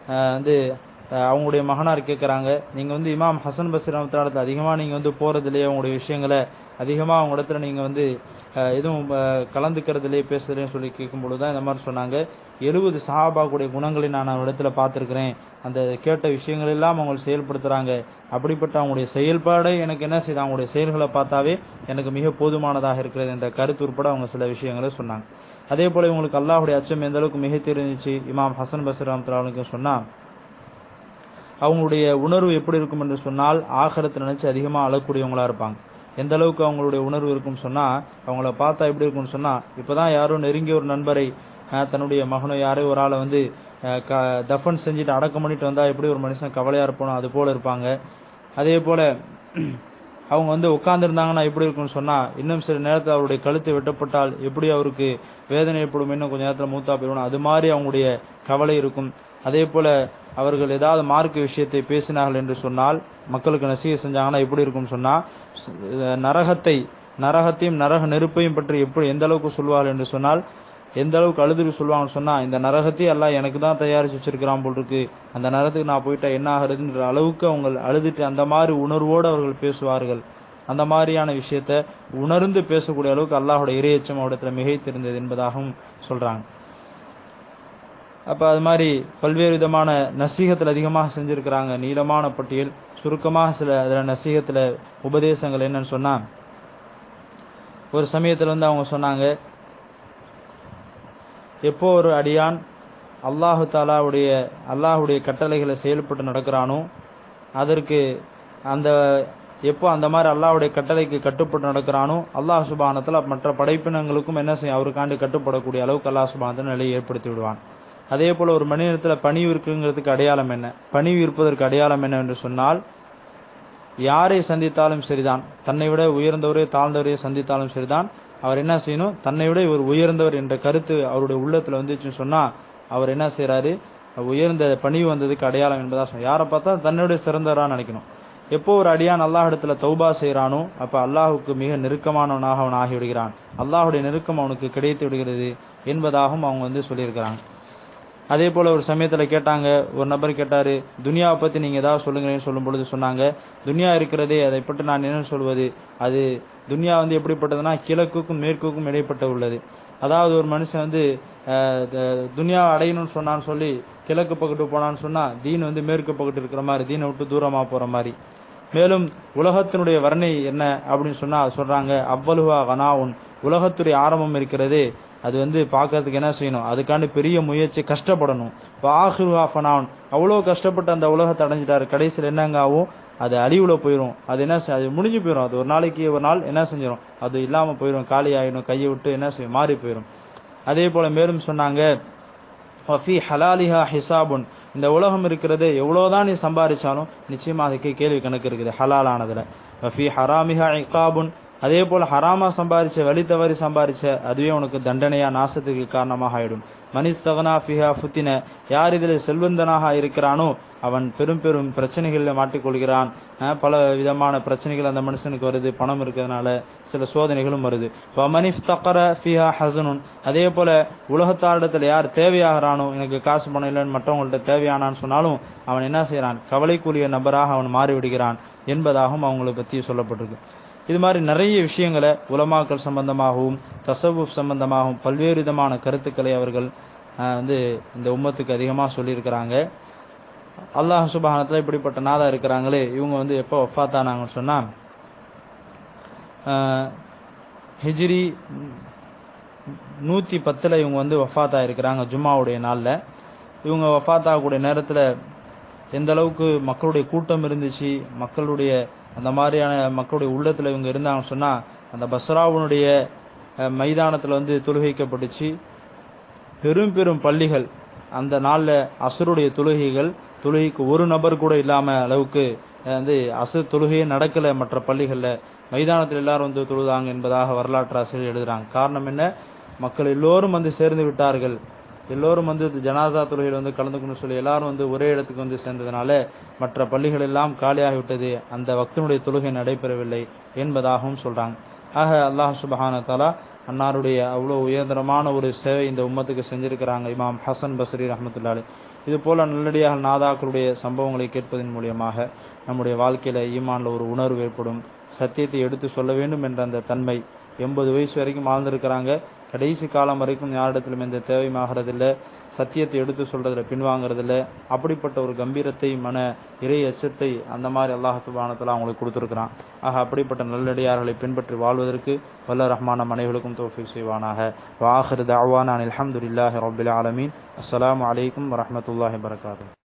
அஹ், வந்து அஹ், அவங்களுடைய மகனார் கேட்குறாங்க நீங்க வந்து இமாம் ஹசன் பஸ்ரி ரஹமத்துல்லாஹி அதிகமா நீங்க வந்து போறது இல்லையா உங்களுடைய விஷயங்களை அதிகமா அவங்க இடத்துல நீங்க வந்து அஹ், எதுவும் அஹ், கலந்துக்கிறதுலையே பேசுறதுலையும் சொல்லி கேட்கும் பொழுது தான் இந்த மாதிரி சொன்னாங்க எழுபது சஹாபாக்குடைய குணங்களை நான் அவங்க இடத்துல பார்த்திருக்கிறேன் அந்த கேட்ட விஷயங்கள் எல்லாம் அவங்க செயல்படுத்துறாங்க அப்படிப்பட்ட அவங்களுடைய செயல்பாடை எனக்கு என்ன செய்யுது அவங்களுடைய செயல்களை பார்த்தாவே எனக்கு மிக போதுமானதாக இருக்கிறது என்ற கருத்து உட்பட அவங்க சில விஷயங்களை சொன்னாங்க அதே போல இவங்களுக்கு அல்லாஹ்வுடைய அச்சம் எந்த அளவுக்கு மிக தெரிஞ்சிச்சு இமாம் ஹசன் பஸ்ரி ரஹமத்துல்லாஹி சொன்னா அவங்களுடைய உணர்வு எப்படி இருக்கும் என்று சொன்னால் ஆகரத்தை நினைச்சு அதிகமா அழக்கூடியவங்களா இருப்பாங்க எந்த அளவுக்கு அவங்களுடைய உணர்வு இருக்கும்னு சொன்னா அவங்கள பார்த்தா எப்படி இருக்கும்னு சொன்னா இப்பதான் யாரோ நெருங்கிய ஒரு நண்பரை அஹ், தன்னுடைய மகனோ யாரோ ஒரு ஆளை வந்து அஹ், க- தஃபன் செஞ்சுட்டு அடக்கம் பண்ணிட்டு வந்தா எப்படி ஒரு மனுஷன் கவலையா இருப்பானோ அது போல இருப்பாங்க அதே போல அவங்க வந்து உட்கார்ந்துருந்தாங்கன்னா எப்படி இருக்கும்னு சொன்னா இன்னும் சில நேரத்தில் அவருடைய கழுத்து வெட்டப்பட்டால் எப்படி அவருக்கு வேதனை ஏற்படும் இன்னும் கொஞ்ச நேரத்தில் மூத்தா போயிடும் அது மாதிரி அவங்களுடைய கவலை இருக்கும் அதே போல அவர்கள் ஏதாவது மார்க்க விஷயத்தை பேசினார்கள் என்று சொன்னால் மக்களுக்கு நசிகை செஞ்சாங்கன்னா எப்படி இருக்கும்னு சொன்னா சு- அஹ் நரகத்தை நரகத்தையும் நரக நெருப்பையும் பற்றி எப்படி எந்த அளவுக்கு சொல்வார்கள் என்று சொன்னால் எந்த அளவுக்கு அழுதுட்டு சொல்லுவாங்கன்னு சொன்னா இந்த நரகத்தை எல்லாம் எனக்கு தான் தயாரிச்சு வச்சிருக்கிறான் போல் இருக்கு அந்த நரகத்துக்கு நான் போயிட்டா என்ன ஆகுறதுன்ற அளவுக்கு அவங்க அழுதுட்டு அந்த மாதிரி உணர்வோடு அவர்கள் பேசுவார்கள் அந்த மாதிரியான விஷயத்த உணர்ந்து பேசக்கூடிய அளவுக்கு அல்லாஹ்வுடைய இறையச்சம் அவரிடத்துல மிகைத்திருந்தது என்பதாகவும் சொல்றாங்க அப்ப அது மாதிரி பல்வேறு விதமான நசீகத்தில் அதிகமாக செஞ்சிருக்கிறாங்க நீளமான பட்டியல் சுருக்கமாக சில அதுல நசீகத்துல உபதேசங்கள் என்னன்னு சொன்னா ஒரு சமயத்துல வந்து அவங்க சொன்னாங்க எப்போ ஒரு அடியான் அல்லாஹு தாலாவுடைய அல்லாஹுடைய கட்டளைகளை செயல்பட்டு நடக்கிறானோ அதற்கு அந்த எப்போ அந்த மாதிரி அல்லாஹ்வுடைய கட்டளைக்கு கட்டுப்பட்டு நடக்கிறானோ அல்லாஹ் சுபானத்தில் மற்ற படைப்பினங்களுக்கும் என்ன செய்யும் அவருக்காண்டு கட்டுப்படக்கூடிய அளவுக்கு அல்லாஹ் சுபானத்தில் நிலையை ஏற்படுத்தி விடுவான் அதே போல ஒரு மனிதத்தில் பணிவு இருக்குங்கிறதுக்கு அடையாளம் என்ன பணிவு இருப்பதற்கு அடையாளம் என்ன என்று சொன்னால் யாரை சந்தித்தாலும் சரிதான் தன்னை விட உயர்ந்தவரே தாழ்ந்தவரையே சந்தித்தாலும் சரிதான் அவர் என்ன செய்யணும் தன்னை விட இவர் உயர்ந்தவர் என்ற கருத்து அவருடைய உள்ளத்துல வந்துச்சுன்னு சொன்னா அவர் என்ன செய்றாரு உயர்ந்த பணிவு வந்ததுக்கு அடையாளம் என்பதா சொன்ன யாரை பார்த்தா தன்னுடைய சிறந்தவரா நினைக்கணும் எப்போ ஒரு அடியான் அல்லாஹ் இடத்துல தௌபா செய்றானோ அப்ப அல்லாஹுக்கு மிக நெருக்கமானவனாக அவன் ஆகி விடுகிறான் அல்லாஹுடைய நெருக்கம் அவனுக்கு கிடைத்து விடுகிறது என்பதாகவும் அவங்க வந்து சொல்லியிருக்கிறாங்க அதே போல ஒரு சமயத்துல கேட்டாங்க ஒரு நபர் கேட்டாரு துனியாவை பத்தி நீங்க ஏதாவது சொல்லுங்களேன்னு சொல்லும் பொழுது சொன்னாங்க துனியா இருக்கிறதே அதை பற்றி நான் என்ன சொல்வது அது துனியா வந்து எப்படிப்பட்டதுன்னா கிழக்குக்கும் மேற்குக்கும் இடைப்பட்ட உள்ளது அதாவது ஒரு மனுஷன் வந்து அஹ், த- துனியாவை அடையணும்னு சொன்னான்னு சொல்லி கிழக்கு பக்கத்து போனான்னு சொன்னா தீன் வந்து மேற்கு பக்கத்து இருக்கிற மாதிரி தீனை விட்டு தூரமா போற மாதிரி மேலும் உலகத்தினுடைய வர்ணை என்ன அப்படின்னு சொன்னா அது சொல்றாங்க அவ்வளுவா கனாவுன் உலகத்துடைய ஆரம்பம் இருக்கிறதே அது வந்து பார்க்கறதுக்கு என்ன செய்யணும் அதுக்காண்டி பெரிய முயற்சி கஷ்டப்படணும் ஆஹிருவா ஃபனான் அவ்வளோ கஷ்டப்பட்டு அந்த உலகத்தை அடைஞ்சிட்டாரு கடைசியில் என்னங்க ஆகும் அது அழிவுல போயிடும் அது என்ன செய்- அது முடிஞ்சு போயிடும் அது ஒரு நாளைக்கு ஒரு நாள் என்ன செஞ்சிடும் அது இல்லாம போயிடும் காலி ஆயிடும் கையை விட்டு என்ன செய்யும் மாறி போயிடும் அதே போல மேலும் சொன்னாங்க வஃபி ஹலாலிஹா ஹிசாபுன் இந்த உலகம் இருக்கிறது எவ்வளவுதான் நீ சம்பாதிச்சாலும் நிச்சயமா அதுக்கு கேள்வி கணக்கு இருக்குது ஹலாலானதுல வஃபி ஹராமிஹா இகாபுன் அதே போல ஹராமா சம்பாதிச்ச வழி தவறி சம்பாதிச்ச அதுவே உனக்கு தண்டனையா நாசத்துக்கு காரணமாக ஆயிடும் மனிஸ்தகனா ஃபிஹா ஃபுத்தின யார் இதில் செல்வந்தனாக இருக்கிறானோ அவன் பெரும் பெரும் பிரச்சனைகளில் மாட்டிக்கொள்கிறான் அஹ் பல விதமான பிரச்சனைகள் அந்த மனுஷனுக்கு வருது பணம் இருக்கிறதுனால சில சோதனைகளும் வருது மனிஃப் தக்கர ஃபிஹா ஹசனுன் அதே போல உலகத்தாரிடத்தில் யார் தேவையாகிறானோ எனக்கு காசு பணம் இல்லைன்னு மற்றவங்கள்ட்ட தேவையானான்னு சொன்னாலும் அவன் என்ன செய்யறான் கவலைக்குரிய நபராக அவன் மாறிவிடுகிறான் என்பதாகவும் அவங்களை பற்றி சொல்லப்பட்டிருக்கு இது மாதிரி நிறைய விஷயங்களை உலமாக்கள் சம்பந்தமாகவும் தசவுப் சம்பந்தமாகவும் பல்வேறு விதமான கருத்துக்களை அவர்கள் அஹ், வந்து இந்த உம்மத்துக்கு அதிகமாக சொல்லியிருக்கிறாங்க அல்லாஹ் சுபஹானத்துல இப்படிப்பட்ட நாதா இருக்கிறாங்களே இவங்க வந்து எப்போ வஃபாத்தானாங்கன்னு சொன்னா அஹ், ஹிஜ்ரி நூத்தி பத்துல இவங்க வந்து வஃபாத்தா இருக்கிறாங்க ஜும்மாவுடைய நாள்ல இவங்க வஃபாத்தாகக்கூடிய நேரத்துல எந்த அளவுக்கு மக்களுடைய கூட்டம் இருந்துச்சு மக்களுடைய அந்த மாதிரியான மக்களுடைய உள்ளத்துல இவங்க இருந்தாங்கன்னு சொன்னா அந்த பஸ்ராவுனுடைய அஹ், மைதானத்துல வந்து தொழுகைக்கப்பட்டுச்சு பெரும் பெரும் பள்ளிகள் அந்த நாள்ல அசருடைய தொழுகைகள் தொழுகைக்கு ஒரு நபர் கூட இல்லாம அளவுக்கு அஹ், வந்து அசர் தொழுகையே நடக்கல மற்ற பள்ளிகள்ல மைதானத்தில் எல்லாரும் வந்து தொழுதாங்க என்பதாக வரலாற்று ஆசிரியர் எழுதுறாங்க காரணம் என்ன மக்கள் எல்லோரும் வந்து சேர்ந்து விட்டார்கள் எல்லோரும் வந்து இந்த ஜனாசா தொழுகையில் வந்து கலந்துக்கணும்னு சொல்லி எல்லாரும் வந்து ஒரே இடத்துக்கு வந்து சேர்ந்ததுனால மற்ற பள்ளிகள் எல்லாம் காலியாகிவிட்டது அந்த வக்தனுடைய தொழுகை நடைபெறவில்லை என்பதாகவும் சொல்றாங்க ஆக அல்லாஹ் சுபஹான தஆலா அன்னாருடைய அவ்வளோ உயர்தரமான ஒரு சேவை இந்த உம்மத்துக்கு செஞ்சிருக்கிறாங்க இமாம் ஹசன் பஸ்ரி ரஹமத்துல்லாலே இது போல நல்லடியாக நாதாக்களுடைய சம்பவங்களை கேட்பதன் மூலியமாக நம்முடைய வாழ்க்கையில ஈமான்ல ஒரு உணர்வு ஏற்படும் சத்தியத்தை எடுத்து சொல்ல வேண்டும் என்ற அந்த தன்மை எண்பது வயசு வரைக்கும் வாழ்ந்திருக்கிறாங்க கடைசி காலம் வரைக்கும் யாரிடத்திலும் எந்த தேவையும் ஆகிறதில்ல சத்தியத்தை எடுத்து சொல்றதுல பின்வாங்கறதில்ல அப்படிப்பட்ட ஒரு கம்பீரத்தை மன இறை அச்சத்தை அந்த மாதிரி அல்லாஹ் சுபானத்தில் அவங்களுக்கு கொடுத்துருக்கிறான் ஆக அப்படிப்பட்ட நல்லடியார்களை பின்பற்றி வாழ்வதற்கு வல்ல ரஹ்மான மனைகளுக்கும் தோஃபிக் செய்வானாக வாஹிர் தாவான் அனில் அஹமதுல்லாஹி ரபில் ஆலமீன் அஸ்ஸலாமு அலைக்கும் வரஹமத்துல்லாஹி வரகாத்து